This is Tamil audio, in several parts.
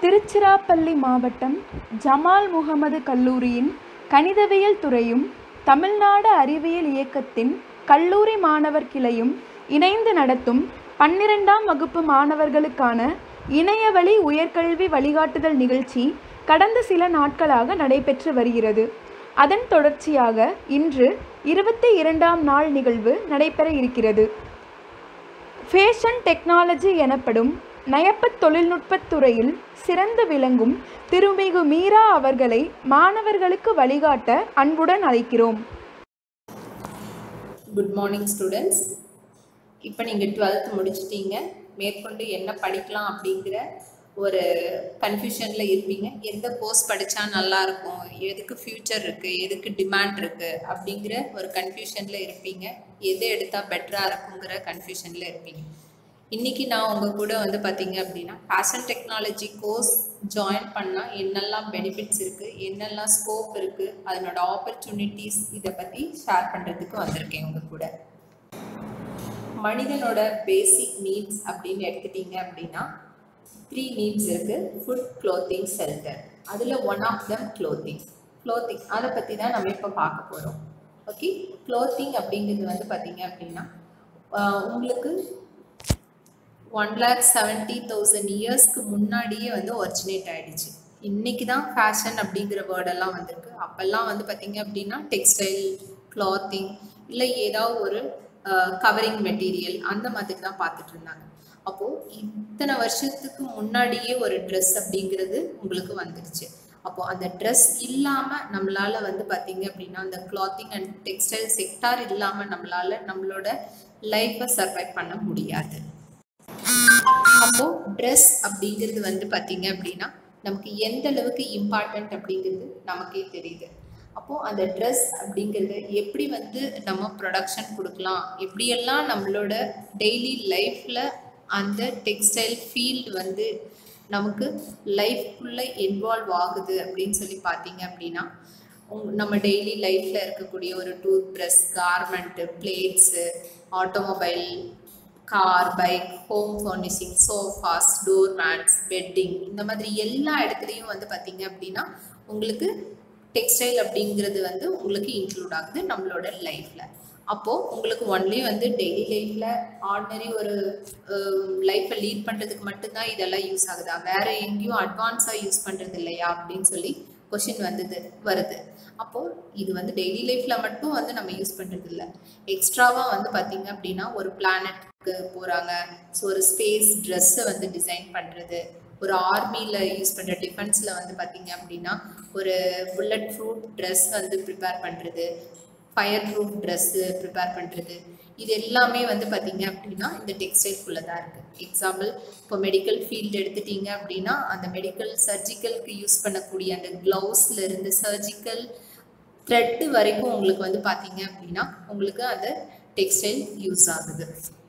திருச்சிராப்பள்ளி மாவட்டம் ஜமால் முஹம்மது கல்லூரியின் கணிதவியல் துறையும் தமிழ்நாடு அறிவியல் இயக்கத்தின் கல்லூரி மாணவர் கிளையும் இணைந்து நடத்தும் பன்னிரெண்டாம் வகுப்பு மாணவர்களுக்கான இணையவழி உயர்கல்வி வழிகாட்டுதல் நிகழ்ச்சி கடந்த சில நாட்களாக நடைபெற்று வருகிறது அதன் தொடர்ச்சியாக இன்று இருபத்தி இரண்டாம் நாள் நிகழ்வு நடைபெற இருக்கிறது ஃபேஷன் டெக்னாலஜி எனப்படும் நயப்பத் தொழில்நுட்பத் துறையில் சிறந்து விளங்கும் திருமிகு மீரா அவர்களை மாணவர்களுக்கு வழிகாட்ட அன்புடன் அழைக்கிறோம் குட் மார்னிங் ஸ்டூடெண்ட்ஸ் இப்போ நீங்கள் டுவெல்த் முடிச்சிட்டீங்க மேற்கொண்டு என்ன படிக்கலாம் அப்படிங்கிற ஒரு கன்ஃபியூஷனில் இருப்பீங்க எந்த கோர்ஸ் படித்தா நல்லாயிருக்கும் எதுக்கு ஃப்யூச்சர் இருக்குது எதுக்கு டிமாண்ட் இருக்குது அப்படிங்கிற ஒரு கன்ஃபியூஷனில் இருப்பீங்க எது எடுத்தால் பெட்டராக இருக்குங்கிற கன்ஃபியூஷனில் இருப்பீங்க இன்றைக்கி நான் உங்கள் கூட வந்து பார்த்தீங்க அப்படின்னா ஃபேஷன் டெக்னாலஜி கோர்ஸ் ஜாயின் பண்ணால் என்னெல்லாம் பெனிஃபிட்ஸ் இருக்குது என்னெல்லாம் ஸ்கோப் இருக்குது அதனோட ஆப்பர்ச்சுனிட்டிஸ் இதை பற்றி ஷேர் பண்ணுறதுக்கு வந்திருக்கேன் உங்கள் கூட மனிதனோட பேசிக் நீட்ஸ் அப்படின்னு எடுத்துட்டீங்க அப்படின்னா த்ரீ நீட்ஸ் இருக்குது ஃபுட் க்ளோத்திங் ஷெல்டர் அதில் one of them clothing clothing அதை பற்றி தான் நம்ம இப்போ பார்க்க போகிறோம் ஓகே க்ளோத்திங் அப்படிங்கிறது வந்து பார்த்தீங்க அப்படின்னா உங்களுக்கு ஒன் லேக் செவன்ட்டி தௌசண்ட் இயர்ஸ்க்கு முன்னாடியே வந்து ஒரிஜினேட் ஆகிடுச்சு இன்றைக்கி தான் ஃபேஷன் அப்படிங்கிற வேர்டெல்லாம் வந்திருக்கு அப்போல்லாம் வந்து பார்த்திங்க அப்படின்னா டெக்ஸ்டைல் கிளாத்திங் இல்லை ஏதாவது ஒரு கவரிங் மெட்டீரியல் அந்த மாதிரி தான் பார்த்துட்டு இருந்தாங்க அப்போது இத்தனை வருஷத்துக்கு முன்னாடியே ஒரு ட்ரெஸ் அப்படிங்கிறது உங்களுக்கு வந்துடுச்சு அப்போது அந்த ட்ரெஸ் இல்லாமல் நம்மளால் வந்து பார்த்திங்க அப்படின்னா அந்த கிளாத்திங் அண்ட் டெக்ஸ்டைல் செக்டார் இல்லாமல் நம்மளால் நம்மளோட லைஃப்பை சர்வைவ் பண்ண முடியாது அப்போ ட்ரெஸ் அப்படிங்கிறது வந்து பார்த்தீங்க அப்படின்னா நமக்கு எந்த அளவுக்கு இம்பார்ட்டண்ட் அப்படிங்கிறது நமக்கே தெரியுது அப்போது அந்த ட்ரெஸ் அப்படிங்கிறது எப்படி வந்து நம்ம ப்ரொடக்ஷன் கொடுக்கலாம் எப்படியெல்லாம் நம்மளோட டெய்லி லைஃப்பில் அந்த டெக்ஸ்டைல் ஃபீல்டு வந்து நமக்கு லைஃப்குள்ளே இன்வால்வ் ஆகுது அப்படின்னு சொல்லி பார்த்தீங்க அப்படின்னா நம்ம டெய்லி லைஃப்பில் இருக்கக்கூடிய ஒரு tooth brush garment blades automobile car bike home furnishing sofas door mats bedding இந்த மாதிரி எல்லா இடத்துலையும் வந்து பார்த்தீங்க அப்படின்னா உங்களுக்கு டெக்ஸ்டைல் அப்படிங்கிறது வந்து உங்களுக்கு இன்க்ளூட் ஆகுது நம்மளோட லைஃப்பில் அப்போது உங்களுக்கு ஒன்லி வந்து டெய்லி லைஃப்பில் ஆர்டினரி ஒரு லைஃப்பை லீட் பண்ணுறதுக்கு மட்டும்தான் இதெல்லாம் யூஸ் ஆகுதா வேறு எங்கேயும் அட்வான்ஸாக யூஸ் பண்ணுறது இல்லையா அப்படின்னு சொல்லி கொஷின் வந்தது வருது அப்போது இது வந்து டெய்லி லைஃப்பில் மட்டும் வந்து நம்ம யூஸ் பண்ணுறது இல்லை எக்ஸ்ட்ராவாக வந்து பார்த்திங்க அப்படின்னா ஒரு பிளானட்க்கு போகிறாங்க ஸோ ஒரு ஸ்பேஸ் ட்ரெஸ்ஸை வந்து டிசைன் பண்ணுறது ஒரு ஆர்மியில் யூஸ் பண்ணுற டிஃபென்ஸில் வந்து பார்த்திங்க அப்படின்னா ஒரு புல்லட் ப்ரூஃப் ட்ரெஸ் வந்து ப்ரிப்பேர் பண்ணுறது ஃபயர் ப்ரூஃப் ட்ரெஸ்ஸு ப்ரிப்பேர் பண்ணுறது இது எல்லாமே வந்து பார்த்திங்க அப்படின்னா இந்த டெக்ஸ்டைல்குள்ளே தான் இருக்குது எக்ஸாம்பிள் இப்போ மெடிக்கல் ஃபீல்டு எடுத்துட்டீங்க அப்படின்னா அந்த மெடிக்கல் சர்ஜிக்கலுக்கு யூஸ் பண்ணக்கூடிய அந்த க்ளவுஸ்லேருந்து சர்ஜிக்கல் த்ரெட்டு வரைக்கும் உங்களுக்கு வந்து பார்த்தீங்க அப்படின்னா உங்களுக்கு அந்த டெக்ஸ்டைல் யூஸ் ஆகுது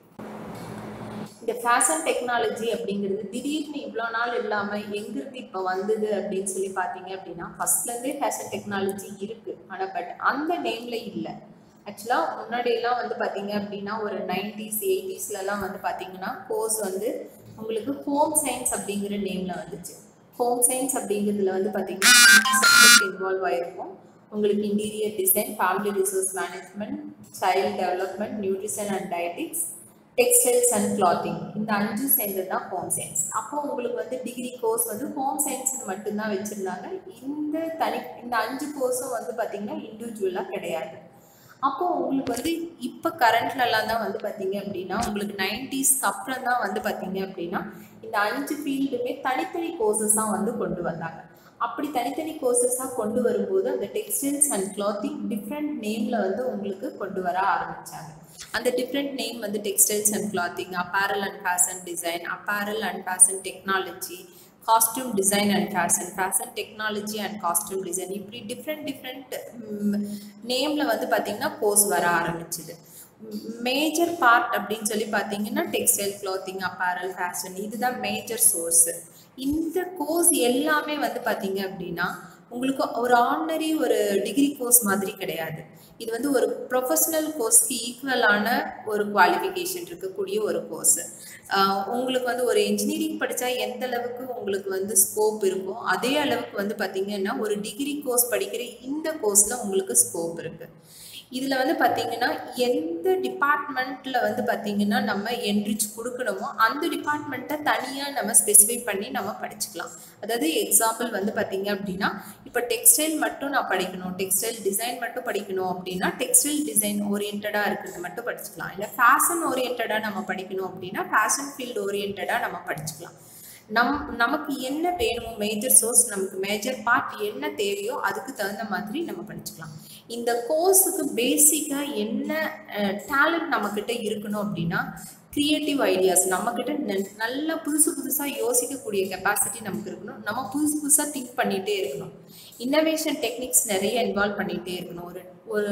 இந்த ஃபேஷன் டெக்னாலஜி அப்படிங்கிறது திடீர்னு இவ்வளோ நாள் இல்லாமல் எங்கிருந்து இப்போ வந்தது அப்படின்னு சொல்லி பார்த்தீங்க அப்படின்னா ஃபஸ்ட்லேருந்தே ஃபேஷன் டெக்னாலஜி இருக்குது ஆனால் பட் அந்த நேமில் இல்லை ஆக்சுவலாக முன்னாடியெல்லாம் வந்து பார்த்தீங்க அப்படின்னா ஒரு நைன்டிஸ் எயிட்டிஸ்லலாம் வந்து பார்த்தீங்கன்னா கோர்ஸ் வந்து உங்களுக்கு ஹோம் சயின்ஸ் அப்படிங்கிற நேமில் வந்துச்சு ஹோம் சயின்ஸ் அப்படிங்கிறதுல வந்து பார்த்தீங்கன்னா சப்ஜெக்ட் இன்வால்வ் ஆகிருக்கும் உங்களுக்கு interior design family resource management child development nutrition and dietetics textiles and clothing இந்த அஞ்சு சேர்ந்தது தான் ஹோம் சயின்ஸ் அப்போ உங்களுக்கு வந்து டிகிரி கோர்ஸ் வந்து ஹோம் சயின்ஸ்னு மட்டும்தான் வச்சுருந்தாங்க இந்த தனி இந்த அஞ்சு கோர்ஸும் வந்து பார்த்திங்கன்னா இண்டிவிஜுவலாக கிடையாது அப்போது உங்களுக்கு வந்து இப்போ கரண்ட்லலாம் தான் வந்து பார்த்தீங்க அப்படின்னா உங்களுக்கு நைன்டிஸ்க்கு அப்புறம் தான் வந்து பார்த்தீங்க அப்படின்னா இந்த அஞ்சு ஃபீல்டுமே தனித்தனி கோர்சஸாக வந்து கொண்டு வந்தாங்க அப்படி தனித்தனி கோர்சஸாக கொண்டு வரும்போது அந்த டெக்ஸ்டைல்ஸ் அண்ட் கிளாத்திங் டிஃப்ரெண்ட் நேமில் வந்து உங்களுக்கு கொண்டு வர ஆரம்பித்தாங்க அந்த டிஃப்ரெண்ட் நேம் வந்து textiles and clothing apparel and fashion design apparel and fashion technology costume design and fashion fashion technology and costume design இப்படி டிஃப்ரெண்ட் டிஃப்ரெண்ட் நேமில் வந்து பார்த்திங்கன்னா கோர்ஸ் வர ஆரம்பிச்சுது மேஜர் பார்ட் அப்படின்னு சொல்லி பார்த்தீங்கன்னா டெக்ஸ்டைல் கிளாத்திங் அப்பேரல் ஃபேஷன் இதுதான் மேஜர் சோர்ஸு இந்த கோர்ஸ் எல்லாமே வந்து பார்த்தீங்க அப்படின்னா உங்களுக்கு ஒரு ஆர்டினரி ஒரு டிகிரி கோர்ஸ் மாதிரி கிடையாது இது வந்து ஒரு ப்ரொஃபஷனல் கோர்ஸ்க்கு ஈக்குவலான ஒரு குவாலிஃபிகேஷன் இருக்கக்கூடிய ஒரு கோர்ஸ் உங்களுக்கு வந்து ஒரு இன்ஜினியரிங் படித்தா எந்த அளவுக்கு உங்களுக்கு வந்து ஸ்கோப் இருக்கோ அதே அளவுக்கு வந்து பார்த்தீங்கன்னா ஒரு டிகிரி கோர்ஸ் படிக்கிற இந்த கோர்ஸில் உங்களுக்கு ஸ்கோப் இருக்குது இதில் வந்து பார்த்தீங்கன்னா எந்த டிபார்ட்மெண்ட்டில் வந்து பார்த்தீங்கன்னா நம்ம என்ரிச் கொடுக்கணுமோ அந்த டிபார்ட்மெண்ட்டை தனியாக நம்ம ஸ்பெசிஃபை பண்ணி நம்ம படிச்சுக்கலாம் அதாவது எக்ஸாம்பிள் வந்து பார்த்தீங்க அப்படின்னா இப்போ டெக்ஸ்டைல் மட்டும் நான் படிக்கணும் டெக்ஸ்டைல் டிசைன் மட்டும் படிக்கணும் அப்படின்னா டெக்ஸ்டைல் டிசைன் ஓரியன்டாக இருக்கிறது மட்டும் படிச்சுக்கலாம் இல்லை ஃபேஷன் ஓரியன்டாக நம்ம படிக்கணும் அப்படின்னா ஃபேஷன் ஃபீல்டு ஓரியன்டாக நம்ம படிச்சுக்கலாம் நம் நமக்கு என்ன வேணுமோ மேஜர் சோர்ஸ் நமக்கு மேஜர் பார்ட் என்ன தேவையோ அதுக்கு தகுந்த மாதிரி நம்ம படிச்சுக்கலாம் இந்த கோர்ஸுக்கு பேசிக்காக என்ன டேலண்ட் நம்மக்கிட்ட இருக்கணும் அப்படின்னா க்ரியேட்டிவ் ஐடியாஸ் நம்மக்கிட்ட நல்லா புதுசு புதுசாக யோசிக்கக்கூடிய கெப்பாசிட்டி நமக்கு இருக்கணும் நம்ம புதுசு புதுசாக திங்க் பண்ணிகிட்டே இருக்கணும் இன்னோவேஷன் டெக்னிக்ஸ் நிறைய இன்வால்வ் பண்ணிகிட்டே இருக்கணும் ஒரு ஒரு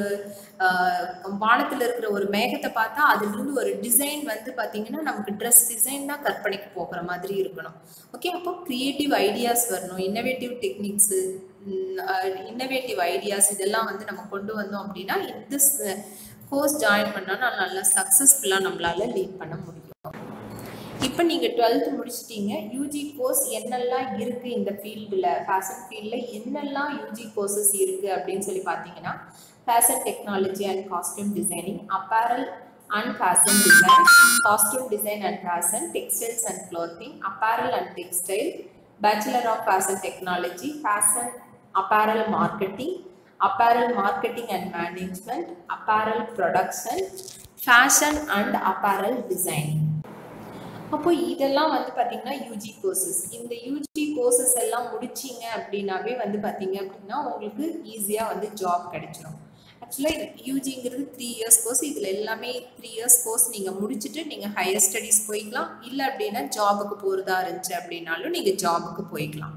வானத்தில் இருக்கிற ஒரு மேகத்தை பார்த்தா அதுலேருந்து ஒரு டிசைன் வந்து பார்த்தீங்கன்னா நமக்கு ட்ரெஸ் டிசைன் தான் கற்பனைக்கு போகிற மாதிரி இருக்கணும் ஓகே அப்போ க்ரியேட்டிவ் ஐடியாஸ் வரணும் இன்னோவேட்டிவ் டெக்னிக்ஸு இன்னோவேட்டிவ் ஐடியாஸ் இதெல்லாம் வந்து நம்ம கொண்டு வந்தோம் அப்படின்னா இந்த கோர்ஸ் ஜாயின் பண்ணால் நல்லா சக்ஸஸ்ஃபுல்லாக நம்மளால லீட் பண்ண முடியும் இப்போ நீங்கள் டுவெல்த்து முடிச்சிட்டீங்க யூஜி கோர்ஸ் என்னெல்லாம் இருக்குது இந்த ஃபீல்டில் ஃபேஷன் ஃபீல்டில் என்னெல்லாம் யூஜி கோர்சஸ் இருக்குது அப்படின்னு சொல்லி பார்த்தீங்கன்னா fashion technology and costume designing apparel and fashion design costume design and fashion textiles and clothing apparel and textile bachelor of fashion technology fashion apparel marketing apparel marketing and management, apparel production, fashion and apparel designing. அப்போ இதெல்லாம் வந்து பார்த்தீங்கன்னா யூஜி கோர்சஸ் இந்த யூஜி கோர்சஸ் எல்லாம் முடிச்சிங்க அப்படின்னாவே வந்து பார்த்தீங்க அப்படின்னா உங்களுக்கு ஈஸியாக வந்து ஜாப் கிடைச்சிரும் ஆக்சுவலாக யூஜிங்கிறது த்ரீ இயர்ஸ் கோர்ஸ் இதில் எல்லாமே த்ரீ இயர்ஸ் கோர்ஸ் நீங்கள் முடிச்சுட்டு நீங்கள் ஹையர் ஸ்டடீஸ் போய்க்கலாம் இல்லை அப்படின்னா ஜாபுக்கு போகிறதா இருந்துச்சு அப்படின்னாலும் நீங்கள் ஜாபுக்கு போய்க்கலாம்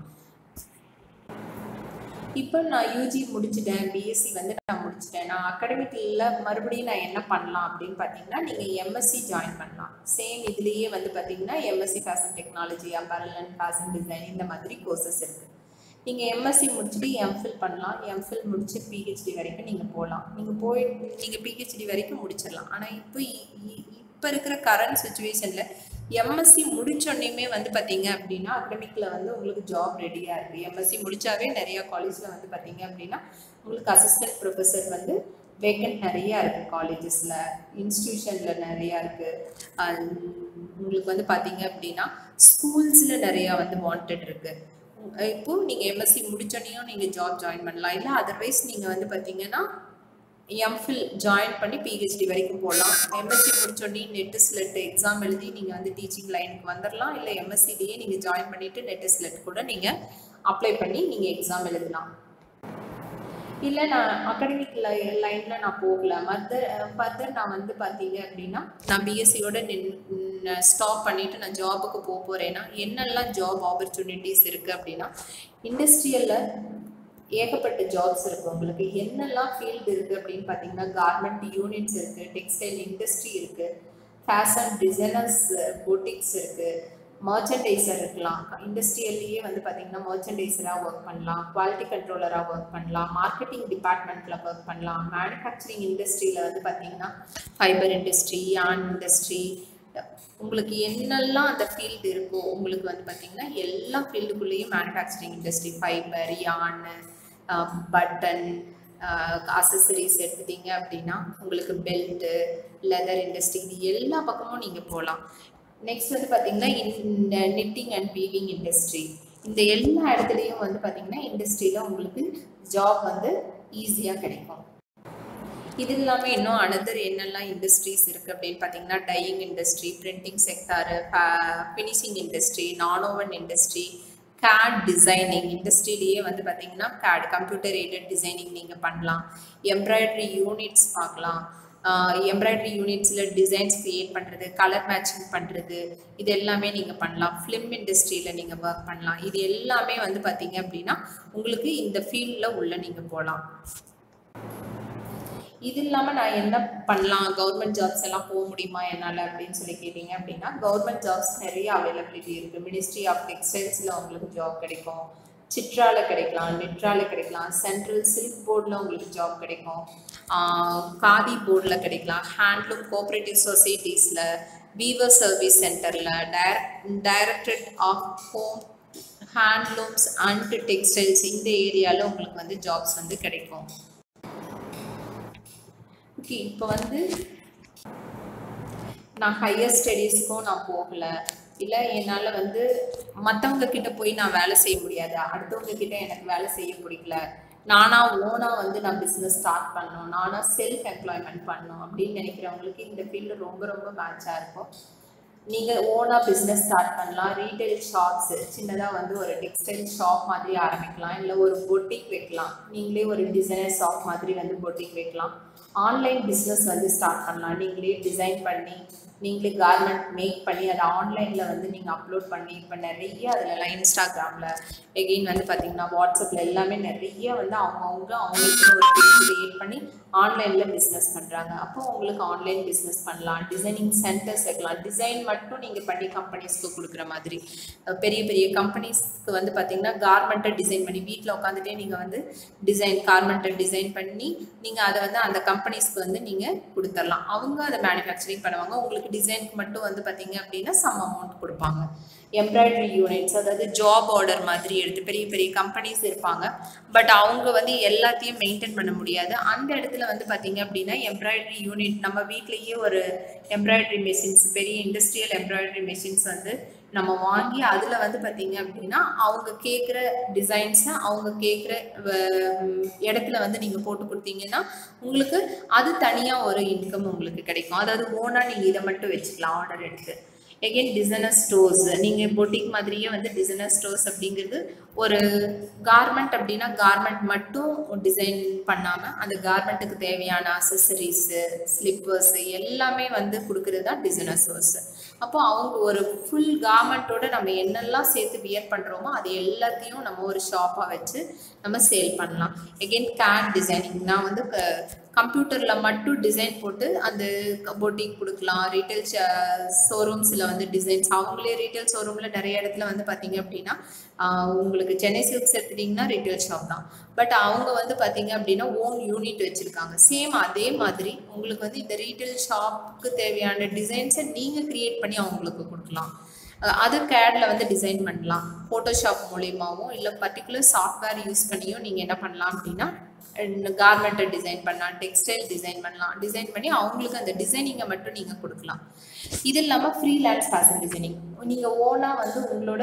இப்போ நான் யூஜி முடிச்சிட்டேன் பிஎஸ்சி வந்து நான் முடிச்சிட்டேன் நான் அகாடமிக்கில் மறுபடியும் நான் என்ன பண்ணலாம் அப்படின்னு பார்த்தீங்கன்னா நீங்கள் எம்எஸ்சி ஜாயின் பண்ணலாம் சேம் இதுலேயே வந்து பார்த்தீங்கன்னா MSc fashion technology apparel and fashion design இந்த மாதிரி கோர்சஸ் இருக்குது நீங்கள் எம்எஸ்சி முடிச்சுட்டு எம்ஃபில் பண்ணலாம் எம்ஃபில் முடிச்சு பிஹெச்டி வரைக்கும் நீங்கள் போகலாம் நீங்கள் போய் நீங்கள் பிஹெச்டி வரைக்கும் முடிச்சிடலாம் ஆனால் இப்போ இப்போ இருக்கிற கரண்ட் சுச்சுவேஷனில் எம்எஸ்சி முடிச்சோடனேயுமே வந்து பார்த்தீங்க அப்படின்னா அகடமிக்கில் வந்து உங்களுக்கு ஜாப் ரெடியாக இருக்குது எம்எஸ்சி முடித்தாவே நிறையா காலேஜில் வந்து பார்த்தீங்க அப்படின்னா உங்களுக்கு அசிஸ்டன்ட் ப்ரொஃபஸர் வந்து வேக்கண்ட் நிறையா இருக்குது காலேஜஸில் இன்ஸ்டியூஷனில் நிறையா இருக்குது உங்களுக்கு வந்து பார்த்தீங்க அப்படின்னா ஸ்கூல்ஸில் நிறையா வந்து வாண்டட் இருக்குது இப்போது நீங்கள் எம்எஸ்சி முடிச்சோடனையும் நீங்கள் ஜாப் ஜாயின் பண்ணலாம் இல்லை அதர்வைஸ் நீங்கள் வந்து பார்த்தீங்கன்னா எம்ஃபில் ஜாயின் பண்ணி பிஹெச்டி வரைக்கும் போகலாம் எம்எஸ்சி முடிச்சோடனே நெட்டு ஸ்லெட் எக்ஸாம் எழுதி நீங்கள் வந்து டீச்சிங் லைனுக்கு வந்துடலாம் இல்லை எம்எஸ்சிலேயே நீங்கள் ஜாயின் பண்ணிவிட்டு நெட்டு ஸ்லெட் கூட நீங்கள் அப்ளை பண்ணி நீங்கள் எக்ஸாம் எழுதலாம் இல்லை நான் அகாடமிக் லை லைனில் நான் போகல மதர் ஃபர்தர் நான் வந்து பார்த்தீங்க அப்படின்னா நான் பிஎஸ்சியோட நின் ஸ்டாப் பண்ணிவிட்டு நான் ஜாபுக்கு போக போகிறேன்னா என்னெல்லாம் ஜாப் ஆப்பர்ச்சுனிட்டிஸ் இருக்குது அப்படின்னா இண்டஸ்ட்ரியலில் ஏகப்பட்ட ஜாப்ஸ் இருக்குது உங்களுக்கு என்னெல்லாம் ஃபீல்டு இருக்குது அப்படின்னு பார்த்தீங்கன்னா கார்மெண்ட் யூனிட்ஸ் இருக்குது டெக்ஸ்டைல் இண்டஸ்ட்ரி இருக்குது ஃபேஷன் டிசைனர்ஸ் பொட்டிக்ஸ் இருக்குது மர்ச்சன்டைசர் இருக்கலாம் இண்டஸ்ட்ரியல்லையே வந்து பார்த்தீங்கன்னா மர்ச்சன்டைசராக ஒர்க் பண்ணலாம் குவாலிட்டி கண்ட்ரோலராக ஒர்க் பண்ணலாம் மார்க்கெட்டிங் டிபார்ட்மெண்ட்டில் ஒர்க் பண்ணலாம் மேனுஃபேக்சரிங் இண்டஸ்ட்ரியில் வந்து பார்த்தீங்கன்னா ஃபைபர் இண்டஸ்ட்ரி யான் இண்டஸ்ட்ரி உங்களுக்கு என்னெல்லாம் அந்த ஃபீல்டு இருக்கோ உங்களுக்கு வந்து பார்த்தீங்கன்னா எல்லா ஃபீல்டுக்குள்ளேயும் manufacturing industry fibre yarn button accessories எடுத்துட்டீங்க அப்படின்னா உங்களுக்கு பெல்ட்டு லெதர் இண்டஸ்ட்ரி இது எல்லா பக்கமும் நீங்கள் போகலாம் நெக்ஸ்ட் வந்து பார்த்தீங்கன்னா இந்த நிட்டிங் அண்ட் வீவிங் இண்டஸ்ட்ரி இந்த எல்லா இடத்துலையும் வந்து பார்த்தீங்கன்னா இண்டஸ்ட்ரியில் உங்களுக்கு ஜாப் வந்து ஈஸியாக கிடைக்கும் இது இல்லாமல் இன்னும் அனதர் என்னெல்லாம் இண்டஸ்ட்ரீஸ் இருக்குது அப்படின்னு பார்த்தீங்கன்னா dyeing industry printing sector finishing industry nonwoven industry CAD designing இண்டஸ்ட்ரியிலேயே வந்து பார்த்தீங்கன்னா கேட் கம்ப்யூட்டர் எய்டட் டிசைனிங் நீங்கள் பண்ணலாம் எம்ப்ராய்டரி யூனிட்ஸ் பார்க்கலாம் எம்ப்ராய்டரி யூனிட்ஸில் டிசைன்ஸ் க்ரியேட் பண்ணுறது கலர் மேட்சிங் பண்ணுறது இது எல்லாமே நீங்கள் பண்ணலாம் ஃபிலிம் இண்டஸ்ட்ரியில் நீங்கள் ஒர்க் பண்ணலாம் இது எல்லாமே வந்து பார்த்தீங்க அப்படின்னா உங்களுக்கு இந்த ஃபீல்டில் உள்ள நீங்கள் போகலாம் இது இல்லாமல் நான் என்ன பண்ணலாம் கவர்மெண்ட் ஜாப்ஸ் எல்லாம் போக முடியுமா என்னால் அப்படின்னு சொல்லி கேட்டிங்க அப்படின்னா கவர்மெண்ட் ஜாப்ஸ் நிறைய அவைலபிலிட்டி இருக்குது மினிஸ்ட்ரி ஆஃப் டெக்ஸ்டைல்ஸில் உங்களுக்கு ஜாப் கிடைக்கும் சிட்ரால கிடைக்கலாம் நிட்ரால கிடைக்கலாம் சென்ட்ரல் சில்க் போர்டில் உங்களுக்கு ஜாப் கிடைக்கும் ஆஹ் காதி போர்டில் கிடைக்கலாம் ஹேண்ட்லூம் கோஆப்ரேட்டிவ் சொசைட்டிஸில் வீவர் சர்வீஸ் சென்டரில் direct directorate of home handlooms and textiles இந்த ஏரியாவில் உங்களுக்கு வந்து ஜாப்ஸ் வந்து கிடைக்கும் ஓகே இப்போ வந்து நான் ஹையர் ஸ்டடீஸ்க்கும் நான் போகலை இல்லை என்னால் வந்து மற்றவங்க கிட்ட போய் நான் வேலை செய்ய முடியாது அடுத்தவங்க கிட்ட எனக்கு வேலை செய்ய பிடிக்கல நானா ஓனா வந்து நான் பிஸ்னஸ் ஸ்டார்ட் பண்ணணும் நானா செல்ஃப் எம்ப்ளாய்மெண்ட் பண்ணணும் அப்படின்னு நினைக்கிறவங்களுக்கு இந்த ஃபீல்டு ரொம்ப ரொம்ப மேட்சாக இருக்கும் நீங்கள் ஓனாக பிஸ்னஸ் ஸ்டார்ட் பண்ணலாம் ரீட்டைல் ஷாப்ஸ் சின்னதாக வந்து ஒரு டெக்ஸ்டைல் ஷாப் மாதிரி ஆரம்பிக்கலாம் இல்லை ஒரு பொட்டிக் வைக்கலாம் நீங்களே ஒரு டிசைனர் ஷாப் மாதிரி வந்து பொட்டிக் வைக்கலாம் ஆன்லைன் பிஸ்னஸ் வந்து ஸ்டார்ட் பண்ணலாம் நீங்களே டிசைன் பண்ணி நீங்களே கார்மெண்ட் மேக் பண்ணி அதை ஆன்லைனில் வந்து நீங்கள் அப்லோட் பண்ணி இப்போ நிறைய அதிலலாம் இன்ஸ்டாகிராமில் எகெயின் வந்து பார்த்தீங்கன்னா வாட்ஸ்அப்பில் எல்லாமே நிறைய வந்து அவங்கவுங்க அவங்களுக்கு ஒரு பேஜ் கிரியேட் பண்ணி ஆன்லைனில் பிஸ்னஸ் பண்ணுறாங்க அப்போ உங்களுக்கு ஆன்லைன் பிஸ்னஸ் பண்ணலாம் டிசைனிங் சென்டர்ஸ் வைக்கலாம் டிசைன் மட்டும் நீங்கள் பண்ணி கம்பெனிஸ்க்கு கொடுக்குற மாதிரி அஹ் பெரிய பெரிய கம்பெனிஸ்க்கு வந்து பார்த்தீங்கன்னா கார்மெண்ட்டை டிசைன் பண்ணி வீட்டில் உட்காந்துட்டே நீங்கள் வந்து டிசைன் கார்மெண்ட்டை டிசைன் பண்ணி நீங்கள் அதை வந்து அந்த கம்பெனிஸ்க்கு வந்து நீங்கள் கொடுத்துடலாம் அவங்க அதை மேனுஃபேக்சரிங் பண்ணுவாங்க உங்களுக்கு டிசைனுக்கு மட்டும் வந்து பார்த்தீங்க அப்படின்னா சம் அமௌண்ட் கொடுப்பாங்க எம்ப்ராய்டரி யூனிட்ஸ் அதாவது ஜாப் ஆர்டர் மாதிரி எடுத்து பெரிய பெரிய கம்பெனிஸ் இருப்பாங்க பட் அவங்க வந்து எல்லாத்தையும் மெயின்டைன் பண்ண முடியாது அந்த இடத்துல வந்து பார்த்தீங்க அப்படின்னா எம்ப்ராய்டரி யூனிட் நம்ம வீட்லேயே ஒரு எம்ப்ராய்டரி மெஷின்ஸ் பெரிய இண்டஸ்ட்ரியல் எம்ப்ராய்டரி மெஷின்ஸ் வந்து நம்ம வாங்கி அதில் வந்து பார்த்தீங்க அப்படின்னா அவங்க கேட்குற டிசைன்ஸை அவங்க கேட்குற இடத்துல வந்து நீங்கள் போட்டு கொடுத்தீங்கன்னா உங்களுக்கு அது தனியாக ஒரு இன்கம் உங்களுக்கு கிடைக்கும் அதாவது ஓனாக நீங்கள் இதை மட்டும் வச்சுக்கலாம் ஆர்டர் எடுத்து எகெயின் டிசைனர் ஸ்டோர்ஸ் நீங்கள் பொட்டிக் மாதிரியே வந்து டிசைனர் ஸ்டோர்ஸ் அப்படிங்கிறது ஒரு கார்மெண்ட் அப்படின்னா கார்மெண்ட் மட்டும் டிசைன் பண்ணாமல் அந்த கார்மெண்ட்டுக்கு தேவையான அசசரிஸு ஸ்லிப்பர்ஸு எல்லாமே வந்து கொடுக்குறது தான் டிசைனர் ஸ்டோர்ஸ் அப்போ அவங்க ஒரு ஃபுல் கார்மெண்ட்டோட நம்ம என்னெல்லாம் சேர்த்து வியர் பண்ணுறோமோ அது எல்லாத்தையும் நம்ம ஒரு ஷாப்பாக வச்சு நம்ம சேல் பண்ணலாம் எகெயின் கேட் டிசைனிங் நான் வந்து கம்ப்யூட்டரில் மட்டும் டிசைன் போட்டு அந்த பொட்டிக் கொடுக்கலாம் ரீட்டைல் ஷோரூம்ஸில் வந்து டிசைன்ஸ் அவங்களே ரீட்டைல் ஷோரூமில் நிறைய இடத்துல வந்து பார்த்தீங்க அப்படின்னா ஆஹ் உங்களுக்கு சென்னை சில்க்ஸ் எடுத்துட்டிங்கன்னா ரீட்டைல் ஷாப் தான் பட் அவங்க வந்து பார்த்தீங்க அப்படின்னா ஓன் யூனிட் வச்சுருக்காங்க சேம் அதே மாதிரி உங்களுக்கு வந்து இந்த ரீட்டைல் ஷாப்புக்கு தேவையான டிசைன்ஸை நீங்கள் க்ரியேட் பண்ணி அவங்களுக்கு கொடுக்கலாம் அஹ் அது கேடில் வந்து டிசைன் பண்ணலாம் ஃபோட்டோஷாப் மூலியமாகவும் இல்லை பர்டிகுலர் சாஃப்ட்வேர் யூஸ் பண்ணியும் நீங்கள் என்ன பண்ணலாம் அப்படின்னா கார்மெண்ட்டை டிசைன் பண்ணலாம் டெக்ஸ்டைல் டிசைன் பண்ணலாம் டிசைன் பண்ணி அவங்களுக்கு அந்த டிசைனிங்கை மட்டும் நீங்கள் கொடுக்கலாம் இது இல்லாமல் ஃப்ரீலான்ஸ் ஃபேஷன் டிசைனிங் நீங்கள் ஓனாக வந்து உங்களோட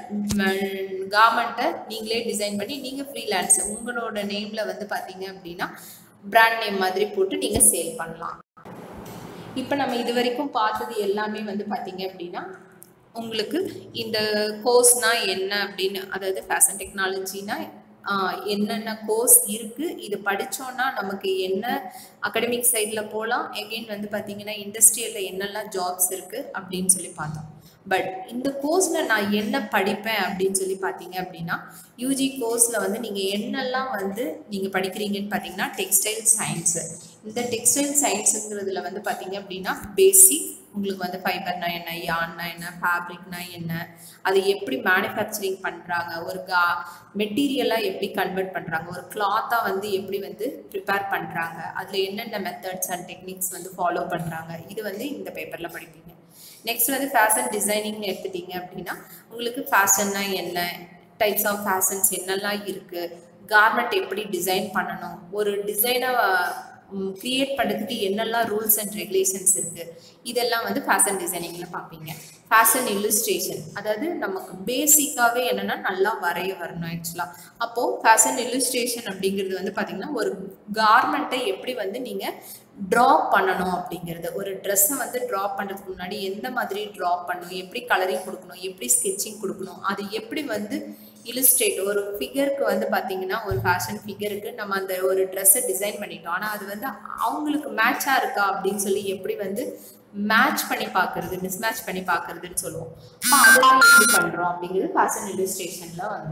கார்மெண்ட்டை நீங்களே டிசைன் பண்ணி நீங்கள் ஃப்ரீலான்ஸ் உங்களோட நேமில் வந்து பார்த்தீங்க அப்படின்னா பிராண்ட் நேம் மாதிரி போட்டு நீங்கள் சேல் பண்ணலாம் இப்போ நம்ம இது வரைக்கும் பார்த்தது எல்லாமே வந்து பார்த்தீங்க அப்படின்னா உங்களுக்கு இந்த கோர்ஸ்னால் என்ன அப்படின்னு அதாவது ஃபேஷன் டெக்னாலஜினா என்னென்ன கோர்ஸ் இருக்குது இது படித்தோன்னா நமக்கு என்ன அகடமிக் சைடில் போகலாம் எகெயின் வந்து பார்த்தீங்கன்னா இண்டஸ்ட்ரியலில் என்னெல்லாம் ஜாப்ஸ் இருக்குது அப்படின்னு சொல்லி பார்த்தோம் பட் இந்த கோர்ஸில் நான் என்ன படிப்பேன் அப்படின்னு சொல்லி பார்த்தீங்க அப்படின்னா யூஜி கோர்ஸில் வந்து நீங்கள் என்னெல்லாம் வந்து நீங்கள் படிக்கிறீங்கன்னு பார்த்தீங்கன்னா டெக்ஸ்டைல் சயின்ஸு இந்த டெக்ஸ்டைல் சயின்ஸுங்கிறதுல வந்து பார்த்தீங்க அப்படின்னா பேசிக் உங்களுக்கு வந்து ஃபைபர்னா என்ன யான்னா என்ன ஃபேப்ரிக்னா என்ன அதை எப்படி மேனுஃபேக்சரிங் பண்ணுறாங்க ஒரு கா மெட்டீரியலாக எப்படி கன்வெர்ட் பண்ணுறாங்க ஒரு கிளாத்தாக வந்து எப்படி வந்து ப்ரிப்பேர் பண்ணுறாங்க அதில் என்னென்ன மெத்தட்ஸ் அண்ட் டெக்னிக்ஸ் வந்து ஃபாலோ பண்ணுறாங்க இது வந்து இந்த பேப்பரில் படிப்பீங்க நெக்ஸ்ட் வந்து ஃபேஷன் டிசைனிங்னு எடுத்துட்டீங்க அப்படின்னா உங்களுக்கு ஃபேஷன்னா என்ன டைப்ஸ் ஆஃப் ஃபேஷன்ஸ் என்னெல்லாம் இருக்குது கார்மெண்ட் எப்படி டிசைன் பண்ணணும் ஒரு டிசைனை க்ரியேட் பண்ணுறதுக்கு என்னெல்லாம் ரூல்ஸ் அண்ட் ரெகுலேஷன்ஸ் இருக்குது இதெல்லாம் வந்து ஃபேஷன் டிசைனிங்கில் பார்ப்பீங்க ஃபேஷன் இல்லுஸ்ட்ரேஷன் அதாவது நமக்கு பேசிக்காகவே என்னென்னா நல்லா வரைய வரணும் ஆக்சுவலாக அப்போது ஃபேஷன் இல்லுஸ்ட்ரேஷன் அப்படிங்கிறது வந்து பார்த்திங்கன்னா ஒரு கார்மெண்ட்டை எப்படி வந்து நீங்கள் ட்ரா பண்ணணும் அப்படிங்கிறது ஒரு ட்ரெஸ்ஸை வந்து ட்ரா பண்ணுறதுக்கு முன்னாடி எந்த மாதிரி ட்ரா பண்ணணும் எப்படி கலரிங் கொடுக்கணும் எப்படி ஸ்கெட்சிங் கொடுக்கணும் அது எப்படி வந்து இலுஸ்ட்ரேட் ஒரு ஃபிகருக்கு வந்து பார்த்தீங்கன்னா ஒரு ஃபேஷன் ஃபிகருக்கு நம்ம அந்த ஒரு ட்ரெஸ்ஸை டிசைன் பண்ணிட்டோம் ஆனால் அது வந்து அவங்களுக்கு மேட்சாக இருக்கா அப்படின்னு சொல்லி எப்படி வந்து மேட்ச் பண்ணி பார்க்கறது மிஸ்மேட்ச் பண்ணி பார்க்கறதுன்னு சொல்லுவோம் அப்போ அதெல்லாம் எப்படி பண்ணுறோம் அப்படிங்கிறது ஃபேஷன் இல்லுஸ்ட்ரேஷனில் வந்துடும்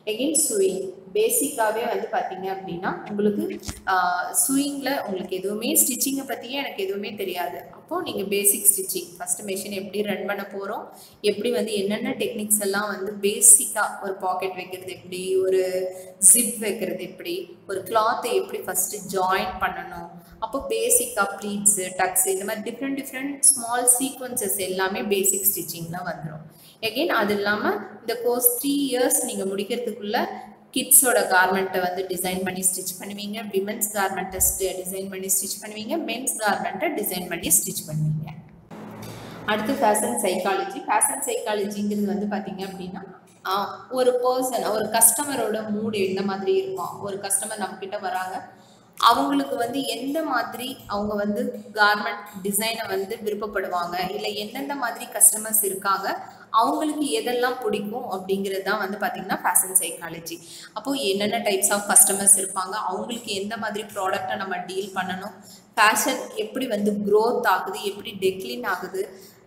எகெயின் சுயிங் பேசிக்காகவே வந்து பார்த்தீங்க அப்படின்னா உங்களுக்கு சுயிங்கில் உங்களுக்கு எதுவுமே ஸ்டிச்சிங்கை பற்றியே எனக்கு எதுவுமே தெரியாது அப்போது நீங்கள் பேசிக் ஸ்டிச்சிங் ஃபஸ்ட்டு மிஷின் எப்படி ரன் பண்ண போகிறோம் எப்படி வந்து என்னென்ன டெக்னிக்ஸ் எல்லாம் வந்து பேசிக்காக ஒரு பாக்கெட் வைக்கிறது எப்படி ஒரு ஜிப் வைக்கிறது எப்படி ஒரு கிளாத்தை எப்படி ஃபஸ்ட்டு ஜாயின் பண்ணணும் அப்போ பேசிக்காக ப்ளீட்ஸு டக்ஸ் இந்த மாதிரி டிஃப்ரெண்ட் டிஃப்ரெண்ட் ஸ்மால் சீக்வன்சஸ் எல்லாமே பேசிக் ஸ்டிச்சிங்கில் வந்துடும் எகெயின் அது இல்லாமல் இந்த கோர்ஸ் த்ரீ இயர்ஸ் நீங்கள் முடிக்கிறதுக்குள்ள கிட்ஸோட கார்மெண்ட்டை வந்து டிசைன் பண்ணி ஸ்டிச் பண்ணுவீங்க விமென்ஸ் கார்மெண்ட்டை டிசைன் பண்ணி ஸ்டிச் பண்ணுவீங்க மென்ஸ் கார்மெண்ட்டை டிசைன் பண்ணி ஸ்டிச் பண்ணுவீங்க அடுத்து ஃபேஷன் சைக்காலஜி ஃபேஷன் சைக்காலஜிங்கிறது வந்து பார்த்தீங்க அப்படின்னா ஒரு பர்சன் ஒரு கஸ்டமரோட மூடு எந்த மாதிரி இருக்கும் ஒரு கஸ்டமர் நம்மக்கிட்ட வராங்க அவங்களுக்கு வந்து எந்த மாதிரி அவங்க வந்து கார்மெண்ட் டிசைனை வந்து விருப்பப்படுவாங்க இல்லை எந்தெந்த மாதிரி கஸ்டமர்ஸ் இருக்காங்க அவங்களுக்கு எதெல்லாம் பிடிக்கும் அப்படிங்கிறது தான் வந்து பார்த்திங்கன்னா ஃபேஷன் சைக்காலஜி அப்போது என்னென்ன டைப்ஸ் ஆஃப் கஸ்டமர்ஸ் இருப்பாங்க அவங்களுக்கு எந்த மாதிரி ப்ராடக்டை நம்ம டீல் பண்ணணும் ஃபேஷன் எப்படி வந்து க்ரோத் ஆகுது எப்படி டெக்லின் ஆகுது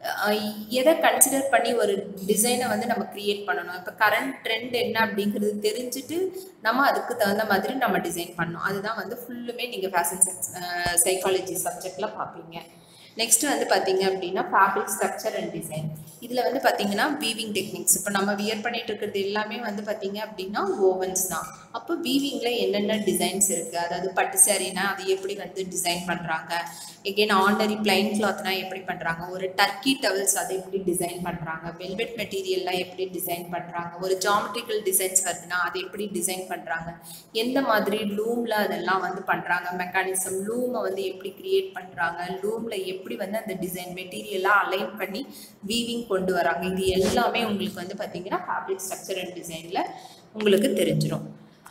எதை கன்சிடர் பண்ணி ஒரு டிசைனை வந்து நம்ம க்ரியேட் பண்ணணும் இப்போ கரண்ட் ட்ரெண்ட் என்ன அப்படிங்கிறது தெரிஞ்சுட்டு நம்ம அதுக்கு தகுந்த மாதிரி நம்ம டிசைன் பண்ணணும் அதுதான் வந்து ஃபுல்லுமே நீங்கள் ஃபேஷன் சைக்காலஜி சப்ஜெக்டில் பார்ப்பீங்க நெக்ஸ்ட் வந்து பார்த்தீங்க அப்படின்னா ஃபேப்ரிக் ஸ்ட்ரக்சர் அண்ட் டிசைன் இதில் வந்து பார்த்தீங்கன்னா வீவிங் டெக்னிக்ஸ் இப்போ நம்ம வியர் பண்ணிட்டு இருக்கிறது எல்லாமே வந்து பார்த்தீங்க அப்படின்னா ஓவன்ஸ் தான் அப்போ வீவிங்கில் என்னென்ன டிசைன்ஸ் இருக்குது அதாவது பட்டு சாரினா அது எப்படி வந்து டிசைன் பண்ணுறாங்க எகெயின் ஆர்டினரி பிளைன் கிளாத்னா எப்படி பண்ணுறாங்க ஒரு டர்க்கி டவல்ஸ் அதை எப்படி டிசைன் பண்ணுறாங்க வெல்வெட் மெட்டீரியல்லாம் எப்படி டிசைன் பண்ணுறாங்க ஒரு ஜாமெட்ரிக்கல் டிசைன்ஸ் வருதுன்னா அதை எப்படி டிசைன் பண்ணுறாங்க எந்த மாதிரி லூமில் அதெல்லாம் வந்து பண்ணுறாங்க மெக்கானிசம் லூமை வந்து எப்படி க்ரியேட் பண்ணுறாங்க லூமில் எப்படி வந்து அந்த டிசைன் மெட்டீரியலாக அலைன் பண்ணி வீவிங் கொண்டு வராங்க இது எல்லாமே உங்களுக்கு வந்து பார்த்தீங்கன்னா ஃபேப்ரிக் ஸ்ட்ரக்சர் அண்ட் டிசைனில் உங்களுக்கு தெரிஞ்சிடும்